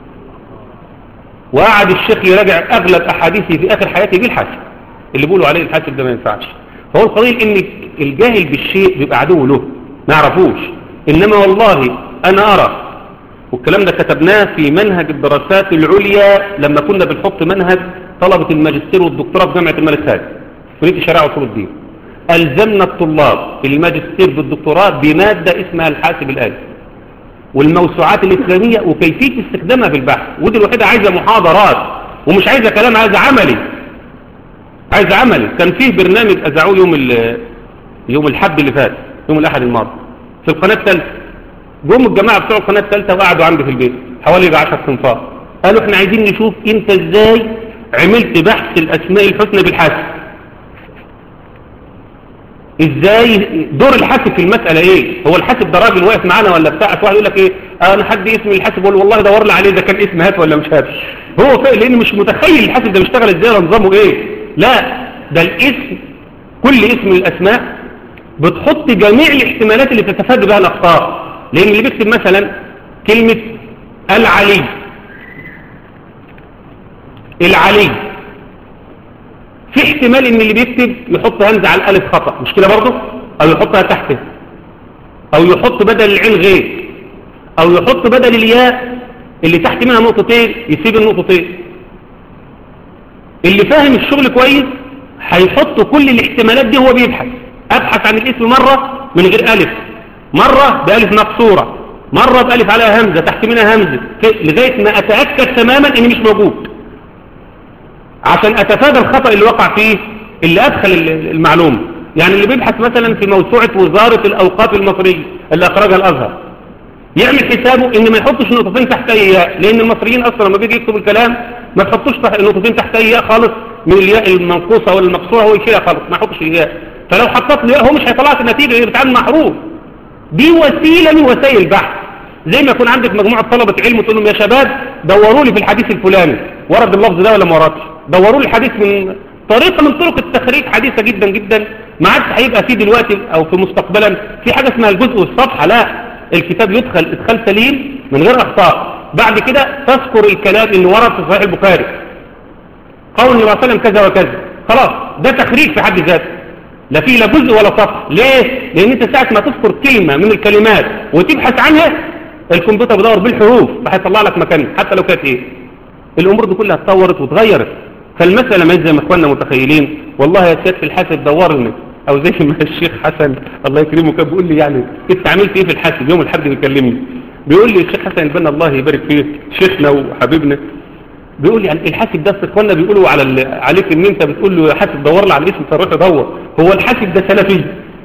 وقعد الشيخ يراجع أغلب أحاديثه في آخر حياته بالحاسب اللي بيقولوا عليه الحاسب ده ما ينفعش فهو القضية ان الجاهل بالشيء بيبقى عدو له ما يعرفوش انما والله انا ارى والكلام ده كتبناه في منهج الدراسات العليا لما كنا بنحط منهج طلبة الماجستير والدكتوراه في جامعة الملك هادي كلية الشريعة وصول الدين ألزمنا الطلاب في الماجستير بالدكتوراه بمادة اسمها الحاسب الآلي والموسوعات الإسلامية وكيفية استخدامها في البحث ودي الوحيدة عايزة محاضرات ومش عايزة كلام عايزة عملي عايز عملي كان فيه برنامج أذاعوه يوم يوم الحد اللي فات يوم الأحد الماضي في القناة الثالثة جم الجماعة بتوع القناة الثالثة وقعدوا عندي في البيت حوالي 10 صنفار قالوا احنا عايزين نشوف انت ازاي عملت بحث الأسماء الحسنى بالحاسب ازاي دور الحاسب في المسألة ايه هو الحاسب ده راجل واقف معانا ولا بتاع واحد يقول لك ايه انا حد اسم الحاسب يقول والله دور لي عليه ده كان اسم هات ولا مش هات هو فاهم لان مش متخيل الحاسب ده بيشتغل ازاي ولا نظامه ايه لا ده الاسم كل اسم من الاسماء بتحط جميع الاحتمالات اللي تتفادى بها الاخطاء لان اللي بيكتب مثلا كلمة العلي العلي في احتمال ان اللي بيكتب يحط همزة على الالف خطأ مش كده برضه او يحطها تحته او يحط بدل العين غير او يحط بدل الياء اللي تحت منها نقطتين يسيب النقطتين اللي فاهم الشغل كويس هيحط كل الاحتمالات دي هو بيبحث ابحث عن الاسم مرة من غير الف مرة بألف مقصورة مرة بألف عليها همزة تحت منها همزة لغاية ما أتأكد تماما إني مش موجود عشان أتفادى الخطأ اللي وقع فيه اللي أدخل المعلومة يعني اللي بيبحث مثلا في موسوعة وزارة الأوقاف المصرية اللي أخرجها الأزهر يعمل حسابه إن ما يحطش نقطتين تحت أي ياء لأن المصريين أصلا لما بيجي يكتب الكلام ما يحطوش نقطتين تحت أي ياء خالص من الياء المنقوصة ولا المقصورة هو يشيلها خالص ما يحطش الياء فلو حطت له ياء هو مش هيطلع لك النتيجة اللي بتعمل محروف دي وسيلة من وسائل البحث زي ما يكون عندك مجموعة طلبة علم وتقول لهم يا شباب دوروا لي في الحديث الفلاني ورد اللفظ ده ولا ما وردش دوروا لي الحديث من طريقة من طرق التخريج حديثة جدا جدا ما عادش هيبقى فيه دلوقتي او في مستقبلا في حاجة اسمها الجزء والصفحة لا الكتاب يدخل ادخال سليم من غير اخطاء بعد كده تذكر الكلام اللي ورد في صحيح البخاري قول النبي صلى الله عليه وسلم كذا وكذا خلاص ده تخريج في حد ذاته لا فيه لا جزء ولا صفحة ليه؟ لأن أنت ساعة ما تذكر كلمة من الكلمات وتبحث عنها الكمبيوتر بدور بالحروف فهيطلع لك مكانها حتى لو كانت إيه الأمور دي كلها اتطورت واتغيرت فالمسألة ما زي ما إخواننا متخيلين والله يا سيادة الحاسب دور لنا أو زي ما الشيخ حسن الله يكرمه كان بيقول لي يعني أنت عملت إيه في الحاسب يوم الحد بيكلمني بيقول لي الشيخ حسن البنا الله يبارك فيه شيخنا وحبيبنا بيقول لي يعني الحاسب ده اخواننا بيقولوا على عليك ان انت بتقول له يا حاسب دور لي على الاسم تروح تدور هو الحاسب ده سلفي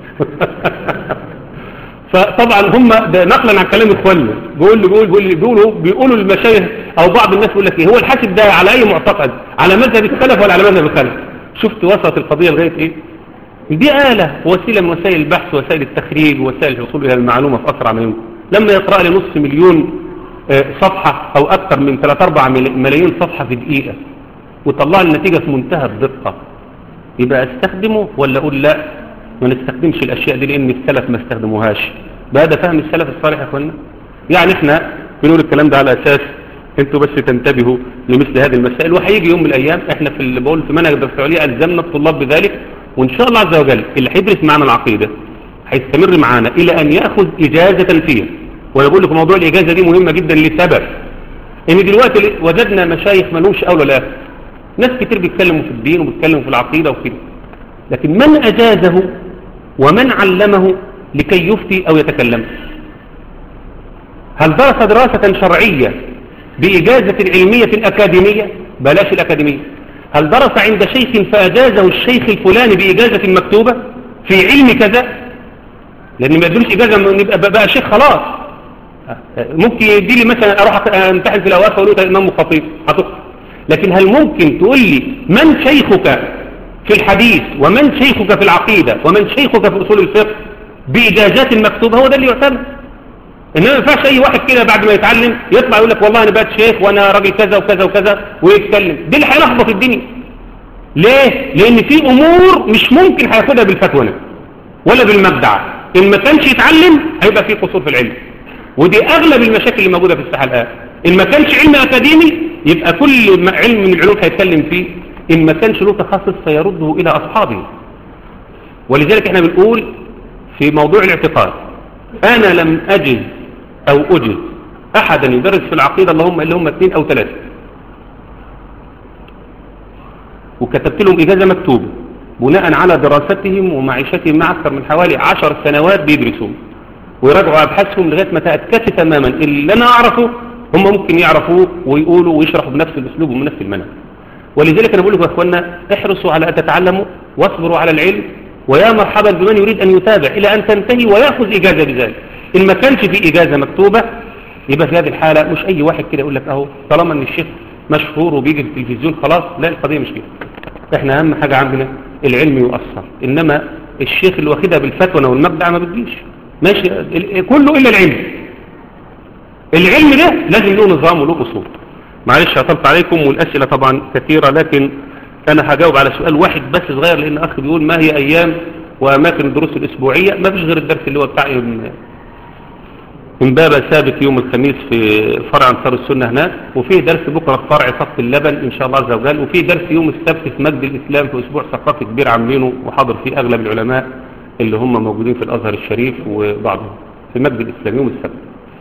فطبعا هم ده نقلا عن كلام اخواننا بيقول لي بيقول بيقول لي بيقولوا بيقولوا المشايخ او بعض الناس يقول لك ايه هو الحاسب ده على اي معتقد على مذهب السلف ولا على مذهب الخلف شفت وصلت القضيه لغايه ايه دي آلة وسيلة من وسائل البحث وسائل التخريج وسائل الوصول إلى المعلومة في أسرع ما يمكن لما يقرأ لي نص مليون صفحة أو أكثر من 3-4 ملايين صفحة في دقيقة وطلع النتيجة في منتهى الدقة يبقى استخدمه ولا أقول لا ما نستخدمش الأشياء دي لأن السلف ما استخدموهاش بهذا فهم السلف الصالح يا أخوانا يعني احنا بنقول الكلام ده على أساس انتوا بس تنتبهوا لمثل هذه المسائل وهيجي يوم من الأيام احنا في اللي بقول في منهج الدراسة العليا ألزمنا الطلاب بذلك وإن شاء الله عز وجل اللي هيدرس معنا العقيدة هيستمر معنا إلى أن يأخذ إجازة فيها وانا بقول لكم موضوع الاجازه دي مهمه جدا لسبب ان دلوقتي وجدنا مشايخ ملوش اولى لا ناس كتير بيتكلموا في الدين وبيتكلموا في العقيدة وكده لكن من اجازه ومن علمه لكي يفتي او يتكلم هل درس دراسة شرعية بإجازة العلمية الأكاديمية بلاش الأكاديمية هل درس عند شيخ فأجازه الشيخ الفلاني بإجازة مكتوبة في علم كذا لأن ما يدلوش إجازة من يبقى بقى شيخ خلاص ممكن يدي لي مثلا أروح أمتحن في الأواف وأقول له إمام خطيب هتقف لكن هل ممكن تقول لي من شيخك في الحديث ومن شيخك في العقيدة ومن شيخك في أصول الفقه بإجازات مكتوبة هو ده اللي يعتمد انما ما ينفعش اي واحد كده بعد ما يتعلم يطلع يقول لك والله انا بقيت شيخ وانا راجل كذا وكذا وكذا ويتكلم دي اللي هيلخبط الدنيا ليه لان في امور مش ممكن هياخدها بالفتوى ولا بالمبدع ان ما كانش يتعلم هيبقى في قصور في العلم ودي اغلب المشاكل اللي موجوده في الساحه الان ان ما كانش علم اكاديمي يبقى كل علم من العلوم هيتكلم فيه ان ما كانش له تخصص سيرده الى اصحابه ولذلك احنا بنقول في موضوع الاعتقاد انا لم اجد او اجد احدا يدرس في العقيدة اللهم اللي هم اثنين او ثلاثة وكتبت لهم اجازة مكتوبة بناء على دراستهم ومعيشتهم مع اكثر من حوالي عشر سنوات بيدرسوا ويراجعوا ابحاثهم لغاية ما تأكدت تماما اللي انا اعرفه هم ممكن يعرفوه ويقولوا ويشرحوا بنفس الاسلوب وبنفس المنهج ولذلك انا بقول لكم يا اخوانا احرصوا على ان تتعلموا واصبروا على العلم ويا مرحبا بمن يريد أن يتابع إلى أن تنتهي ويأخذ إجازة بذلك إن ما كانش في إجازة مكتوبة يبقى في هذه الحالة مش أي واحد كده يقول لك أهو طالما أن الشيخ مشهور وبيجي في التلفزيون خلاص لا القضية مش كده إحنا أهم حاجة عندنا العلم يؤثر إنما الشيخ اللي واخدها بالفتوى والمبدع ما بتجيش ماشي كله إلا العلم العلم ده لازم له نظام وله أصول معلش عطلت عليكم والأسئلة طبعا كثيرة لكن أنا هجاوب على سؤال واحد بس صغير لأن أخ بيقول ما هي أيام وأماكن الدروس الأسبوعية ما فيش غير الدرس اللي هو بتاع امبابة ثابت يوم الخميس في فرع أنصار السنة هناك وفيه درس بكرة في فرع صف اللبن إن شاء الله عز وجل وفيه درس يوم السبت في مجد الإسلام في أسبوع ثقافي كبير عاملينه وحاضر فيه أغلب العلماء اللي هم موجودين في الأزهر الشريف وبعضهم في مجد الإسلام يوم السبت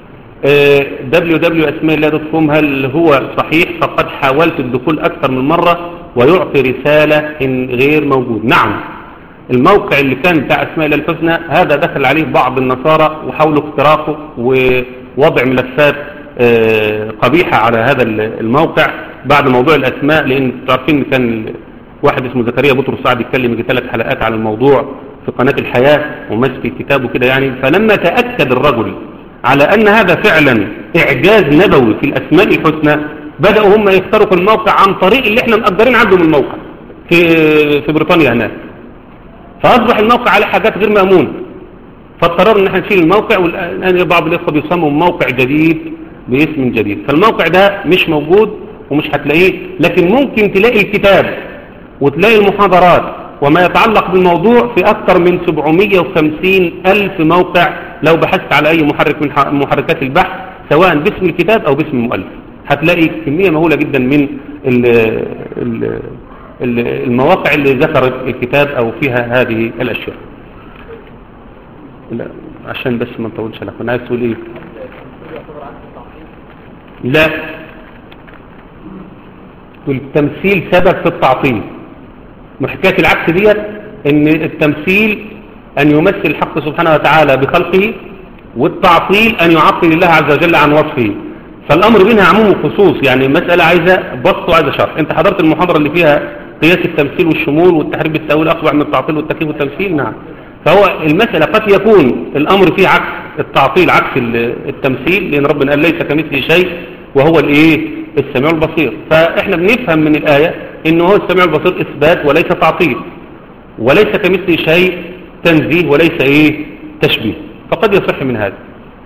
www.اسماء هل هو صحيح فقد حاولت الدخول أكثر من مرة ويعطي رسالة إن غير موجود نعم الموقع اللي كان بتاع أسماء الله الحسنى هذا دخل عليه بعض النصارى وحاولوا اختراقه ووضع ملفات قبيحة على هذا الموقع بعد موضوع الأسماء لأن تعرفين كان واحد اسمه زكريا بطرس سعد يتكلم في ثلاث حلقات على الموضوع في قناة الحياة ومسك كتابه كده يعني فلما تأكد الرجل على أن هذا فعلا إعجاز نبوي في الأسماء الحسنى بدأوا هم يخترقوا الموقع عن طريق اللي احنا مقدرين عندهم الموقع في في بريطانيا هناك فأصبح الموقع على حاجات غير مأمونة فاضطررنا ان احنا نشيل الموقع والآن بعض الإخوة بيصمموا موقع جديد باسم جديد فالموقع ده مش موجود ومش هتلاقيه لكن ممكن تلاقي الكتاب وتلاقي المحاضرات وما يتعلق بالموضوع في أكثر من 750 ألف موقع لو بحثت على أي محرك من محركات البحث سواء باسم الكتاب أو باسم المؤلف هتلاقي كمية مهولة جدا من ال ال المواقع اللي ذكرت الكتاب أو فيها هذه الأشياء لا عشان بس ما نطولش لك أنا عايز تقول إيه لا والتمثيل سبب في التعطيل وحكاية العكس ديت ان التمثيل ان يمثل الحق سبحانه وتعالى بخلقه والتعطيل ان يعطل الله عز وجل عن وصفه فالامر بينها عموم وخصوص يعني مسألة عايزة بسط وعايزة شرح انت حضرت المحاضرة اللي فيها قياس التمثيل والشمول والتحريف بالتأويل اصبح من التعطيل والتكييف والتمثيل نعم فهو المسألة قد يكون الامر فيه عكس التعطيل عكس التمثيل لان ربنا قال ليس كمثله شيء وهو الايه السميع البصير فاحنا بنفهم من الآية انه هو السميع البصير اثبات وليس تعطيل وليس كمثله شيء تنزيه وليس ايه تشبيه فقد يصح من هذا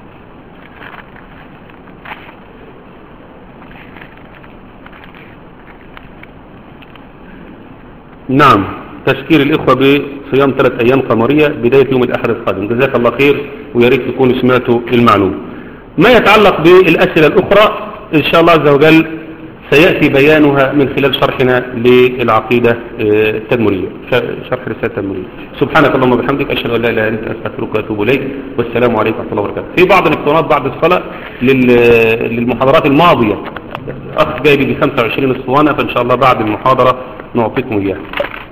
نعم تشكير الإخوة بصيام ثلاث أيام قمرية بداية يوم الأحد القادم جزاك الله خير ويا ريت تكونوا سمعتوا المعلومة ما يتعلق بالأسئلة الأخرى إن شاء الله عز وجل سيأتي بيانها من خلال شرحنا للعقيدة التدمرية شرح رسالة التدمرية سبحانك اللهم وبحمدك أشهد أن لا إله إلا أنت أستغفرك وأتوب إليك والسلام عليكم ورحمة الله وبركاته في بعض الاقتراضات بعد الصلاة للمحاضرات الماضية أخ جايب ب 25 اسطوانة فإن شاء الله بعد المحاضرة نعطيكم إياها